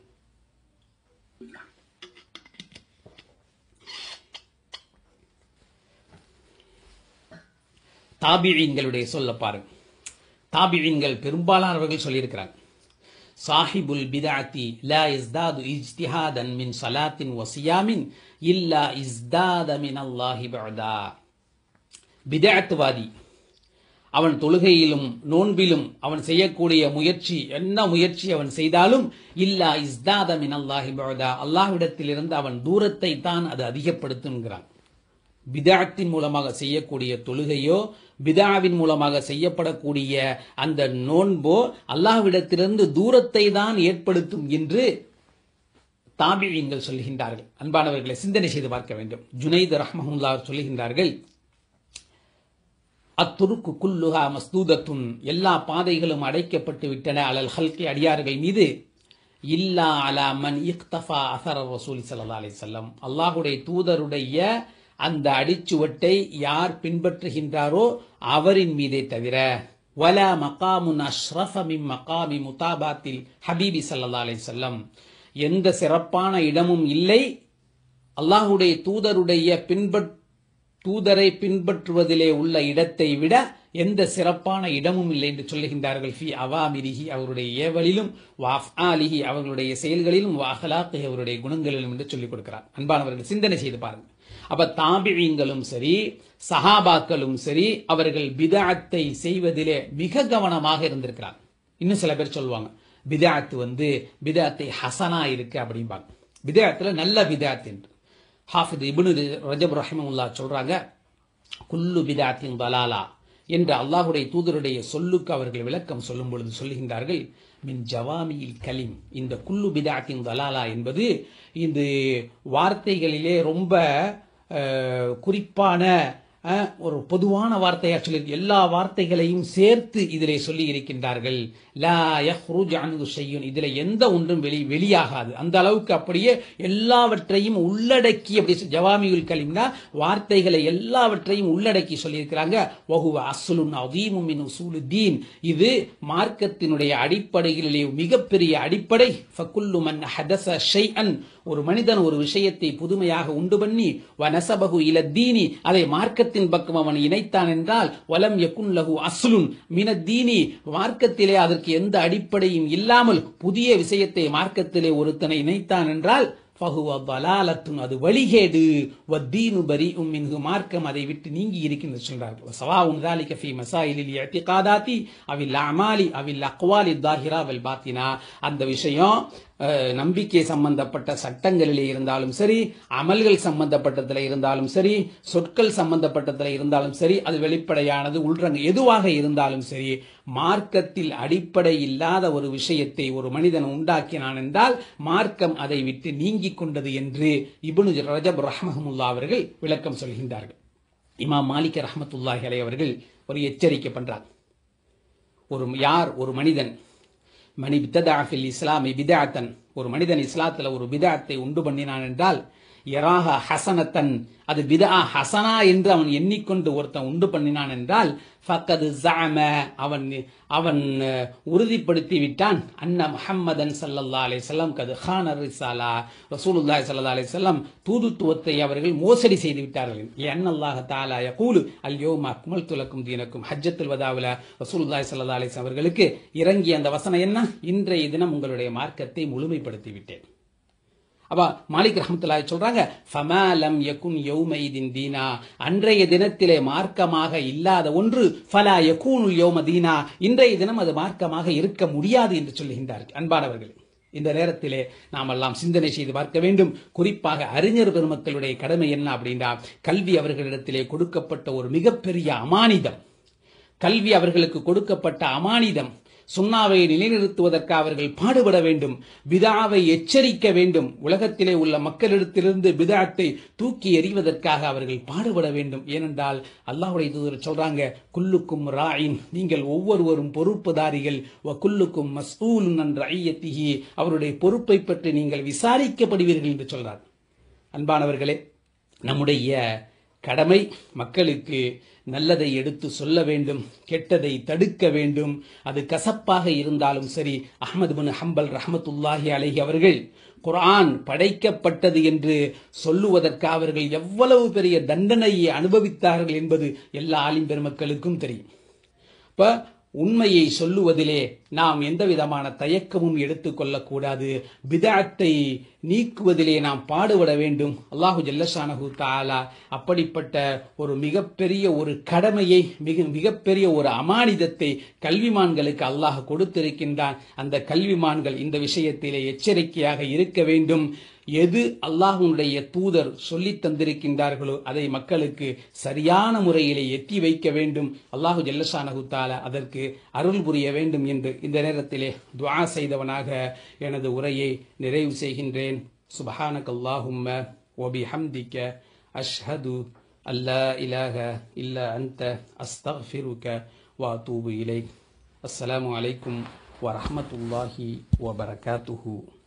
Speaker 1: தாபிழீன்களுடைய சொல்ல பாருங்க தாபிழீன்கள் பெரும்பாலானவர்கள் சொல்லியிருக்கிறாங்க சாஹிபுல் பிதாத்தி லா இஸ்தாது இஜ்திஹாதன் மின் சலாத்தின் வசியாமின் இல்லா இஸ்தாத மின் அல்லாஹி பஅதா பிதாத்துவாதி அவன் தொழுகையிலும் நோன்பிலும் அவன் செய்யக்கூடிய முயற்சி என்ன முயற்சி அவன் செய்தாலும் இல்லா இஸ்தாத மின் அல்லாஹி பஅதா அல்லாஹ்விடத்திலிருந்து அவன் தூரத்தை தான் அது அதிகப்படுத்துங்கிறான் பிதாத்தின் மூலமாக செய்யக்கூடிய தொழுகையோ பிதாவின் மூலமாக செய்யப்படக்கூடிய அந்த நோன்போ அல்லாஹ்விடத்திலிருந்து தூரத்தை தான் ஏற்படுத்தும் என்று தாபியங்கள் சொல்லுகின்றார்கள் அன்பானவர்களை சிந்தனை செய்து பார்க்க வேண்டும் ஜுனைத் ரஹ்மஹுல்லா சொல்லுகின்றார்கள் அத்துருக்கு குல்லுஹா மஸ்தூதத்துன் எல்லா பாதைகளும் அடைக்கப்பட்டு விட்டன அலல் ஹல்கி அடியார்கள் மீது இல்லா அலா மன் இக்தஃபா அசர ரசூல் சல்லா அலி செல்லம் அல்லாஹுடைய தூதருடைய அந்த அடிச்சுவட்டை யார் பின்பற்றுகின்றாரோ அவரின் மீதே தவிர வல மகாமுன் அஷ்ரஃப மிம் மகாமி முதாபாத்தில் ஹபீபி சல்லா அலி செல்லம் எந்த சிறப்பான இடமும் இல்லை அல்லாஹுடைய தூதருடைய பின்பற் தூதரை பின்பற்றுவதிலே உள்ள இடத்தை விட எந்த சிறப்பான இடமும் இல்லை என்று சொல்லுகின்றார்கள் ஃபி அவாமிரிஹி அவருடைய ஏவலிலும் வாஃப் ஆலிஹி அவர்களுடைய செயல்களிலும் வாஹலாக்கு அவருடைய குணங்களிலும் என்று சொல்லிக் கொடுக்கிறார் அன்பானவர்கள் சிந்தனை செய்து பாருங்கள் அப்ப தாபிழீங்களும் சரி சஹாபாக்களும் சரி அவர்கள் பிதாத்தை செய்வதிலே மிக கவனமாக இருந்திருக்கிறார் இன்னும் சில பேர் சொல்லுவாங்க பிதாத்து வந்து பிதாத்தை ஹசனா இருக்கு அப்படிம்பாங்க பிதாத்துல நல்ல பிதாத் என்று ஹாஃபித் இபுனு ரஜப் ரஹிமுல்லா சொல்றாங்க குல்லு பிதாத்தின் பலாலா என்று அல்லாஹுடைய தூதருடைய சொல்லுக்கு அவர்கள் விளக்கம் சொல்லும் பொழுது சொல்லுகின்றார்கள் மின் ஜவாமியில் கலிம் இந்த குல்லு பிதாத்தின் தலாலா என்பது இந்த வார்த்தைகளிலே ரொம்ப அஹ், குறிப்பான அஹ், ஒரு பொதுவான வார்த்தையா சொல்லி எல்லா வார்த்தைகளையும் சேர்த்து இதிலே சொல்லி இருக்கின்றார்கள் லா யஹ்ருஜ் அன்ஹு ஷையுன் இதுல எந்த ஒன்றும் வெளி வெளியாகாது அந்த அளவுக்கு அப்படியே எல்லாவற்றையும் உள்ளடக்கி அப்படி சொ- ஜவாமியுல் கலிம்னா வார்த்தைகளை எல்லாவற்றையும் உள்ளடக்கி சொல்லியிருக்கிறாங்க வஹுவ அஸ்லுன் அதீமும் மின் உசூலுத்தீன் இது மார்க்கத்தினுடைய அடிப்படைகளிலே மிகப்பெரிய அடிப்படை ஃபகுல்லு மன் ஹதஸ ஷைஅன் ஒரு மனிதன் ஒரு விஷயத்தை புதுமையாக உண்டு பண்ணி வனசபகு இலத்தீனி அதை மார்க்கத்தின் பக்கம் அவன் இணைத்தான் என்றால் வலம் யகுன் லஹு அஸ்லுன் மினத்தீனி மார்க்கத்திலே அதற்கு எந்த அடிப்படையும் இல்லாமல் புதிய விஷயத்தை மார்க்கத்திலே ஒருத்தனை இணைத்தான் என்றால் ஃபஹுவ பலாலத்துன் அது வழிகேடு வத்தீனு பரீஉம் மின்ஹு மார்க்கம் அதை விட்டு நீங்கி இருக்கின்றது சொல்றார்கள் சவாவுன் ذلك في مسائل الاعتقادات அவில் அமாலி அவில் அக்வாலி தாஹிரா வல் பாத்தினா அந்த விஷயம் அஹ், நம்பிக்கை சம்பந்தப்பட்ட சட்டங்களிலே இருந்தாலும் சரி அமல்கள் சம்பந்தப்பட்டதுல இருந்தாலும் சரி சொற்கள் சம்பந்தப்பட்டதுல இருந்தாலும் சரி அது வெளிப்படையானது உள்ரங்க எதுவாக இருந்தாலும் சரி மார்க்கத்தில் அடிப்படை இல்லாத ஒரு விஷயத்தை ஒரு மனிதன் உண்டாக்கினான் என்றால் மார்க்கம் அதை விட்டு நீங்கிக் கொண்டது என்று இப்னு ரஜப் ரஹ்மஹமுல்லா அவர்கள் விளக்கம் சொல்கின்றார்கள் இமாம் மாலிக் ரஹமத்துல்லாஹி அலை அவர்கள் ஒரு எச்சரிக்கை பண்றார் ஒரு யார் ஒரு மனிதன் மணி பித்ததாஃபில் இஸ்லாமி பிதாத்தன் ஒரு மனிதன் இஸ்லாத்துல ஒரு பிதாத்தை உண்டு பண்ணினான் என்றால் யராஹா ஹசனத்தன் அது பிதா ஹசனா என்று அவன் எண்ணிக்கொண்டு ஒருத்தன் உண்டு பண்ணினான் என்றால் ஃபக்கது ஜஅம அவன் அவன் அஹ், உறுதிப்படுத்தி விட்டான் அன்ன முஹம்மதன் ஸல்லல்லாஹு அலைஹி வஸல்லம் கது கான ரிசாலா ரசூலுல்லாஹி ஸல்லல்லாஹு அலைஹி வஸல்லம் தூதுத்துவத்தை அவர்கள் மோசடி செய்து விட்டார்கள் என் அல்லாஹ் தஆலா யகூலு அல் யௌம அக்மல்து லக்கும் தீனக்கும் ஹஜ்ஜத்துல் வதாவுல ரசூலுல்லாஹி ஸல்லல்லாஹு அலைஹி வஸல்லம் அவர்களுக்கு இறங்கிய அந்த வசனம் என்ன இன்றைய தினம் உங்களுடைய மார்க்கத்தை முழுமைப்படுத்தி விட்டேன் அப்ப மாலிக் ரஹமத்துல்லாஹி சொல்றாங்க ஃபமாலம் யகுன் யௌமைதின் தீனா அன்றைய தினத்திலே மார்க்கமாக இல்லாத ஒன்று ஃபலா யகூனு யௌம தீனா இன்றைய தினம் அது மார்க்கமாக இருக்க முடியாது என்று சொல்லுகின்றார்கள் அன்பானவர்களே இந்த நேரத்திலே நாம் எல்லாம் சிந்தனை செய்து பார்க்க வேண்டும் குறிப்பாக அறிஞர் பெருமக்களுடைய கடமை என்ன அப்படின்னா கல்வி அவர்களிடத்திலே கொடுக்கப்பட்ட ஒரு மிகப்பெரிய அமானிதம் கல்வி அவர்களுக்கு கொடுக்கப்பட்ட அமானிதம் சுண்ணாவை நிலைநிறுத்துவதற்கு அவர்கள் பாடுபட வேண்டும் பிதாவை எச்சரிக்க வேண்டும் உலகத்திலே உள்ள மக்களிடத்திலிருந்து பிதாத்தை தூக்கி எறிவதற்காக அவர்கள் பாடுபட வேண்டும் ஏனென்றால் அல்லாஹ்வுடைய தூதர் சொல்றாங்க குல்லுக்கும் ராயின் நீங்கள் ஒவ்வொருவரும் பொறுப்புதாரிகள் வ குல்லுக்கும் மஸ்ஊலுன் அன் ரஐயத்திஹி அவருடைய பொறுப்பை பற்றி நீங்கள் விசாரிக்கப்படுவீர்கள் என்று சொல்றார் அன்பானவர்களே நம்முடைய கடமை மக்களுக்கு நல்லதை எடுத்து சொல்ல வேண்டும் கெட்டதை தடுக்க வேண்டும் அது கசப்பாக இருந்தாலும் சரி அஹ்மது பின் ஹம்பல் ரஹமத்துல்லாஹி அலைஹி அவர்கள் குர்ஆன் படைக்கப்பட்டது என்று சொல்லுவதற்கு அவர்கள் எவ்வளவு பெரிய தண்டனையை அனுபவித்தார்கள் என்பது எல்லா ஆலிம் பெருமக்களுக்கும் தெரியும் இப்ப உண்மையை சொல்லுவதிலே நாம் எந்த விதமான தயக்கமும் எடுத்துக்கொள்ளக்கூடாது பிதாத்தை நீக்குவதிலே நாம் பாடுபட வேண்டும் அல்லாஹு ஜல்லஷானஹு தாலா அப்படிப்பட்ட ஒரு மிகப்பெரிய ஒரு கடமையை மிக மிகப்பெரிய ஒரு அமானிதத்தை கல்விமான்களுக்கு அல்லாஹ் கொடுத்திருக்கின்றான் அந்த கல்விமான்கள் இந்த விஷயத்திலே எச்சரிக்கையாக இருக்க வேண்டும் எது அல்லாஹ்வுடைய தூதர் சொல்லித் தந்திருக்கின்றார்களோ அதை மக்களுக்கு சரியான முறையிலே எத்தி வைக்க வேண்டும் அல்லாஹு ஜல்லஷானஹு தாலா அதற்கு அருள் புரிய வேண்டும் என்று இந்த நேரத்திலே துஆ செய்தவனாக எனது உரையை நிறைவு செய்கின்றேன் சுபஹானக் அல்லாஹும்ம وبحمدك أشهد أن لا إله إلا أنت أستغفرك وأتوب إليك السلام عليكم ورحمة الله وبركاته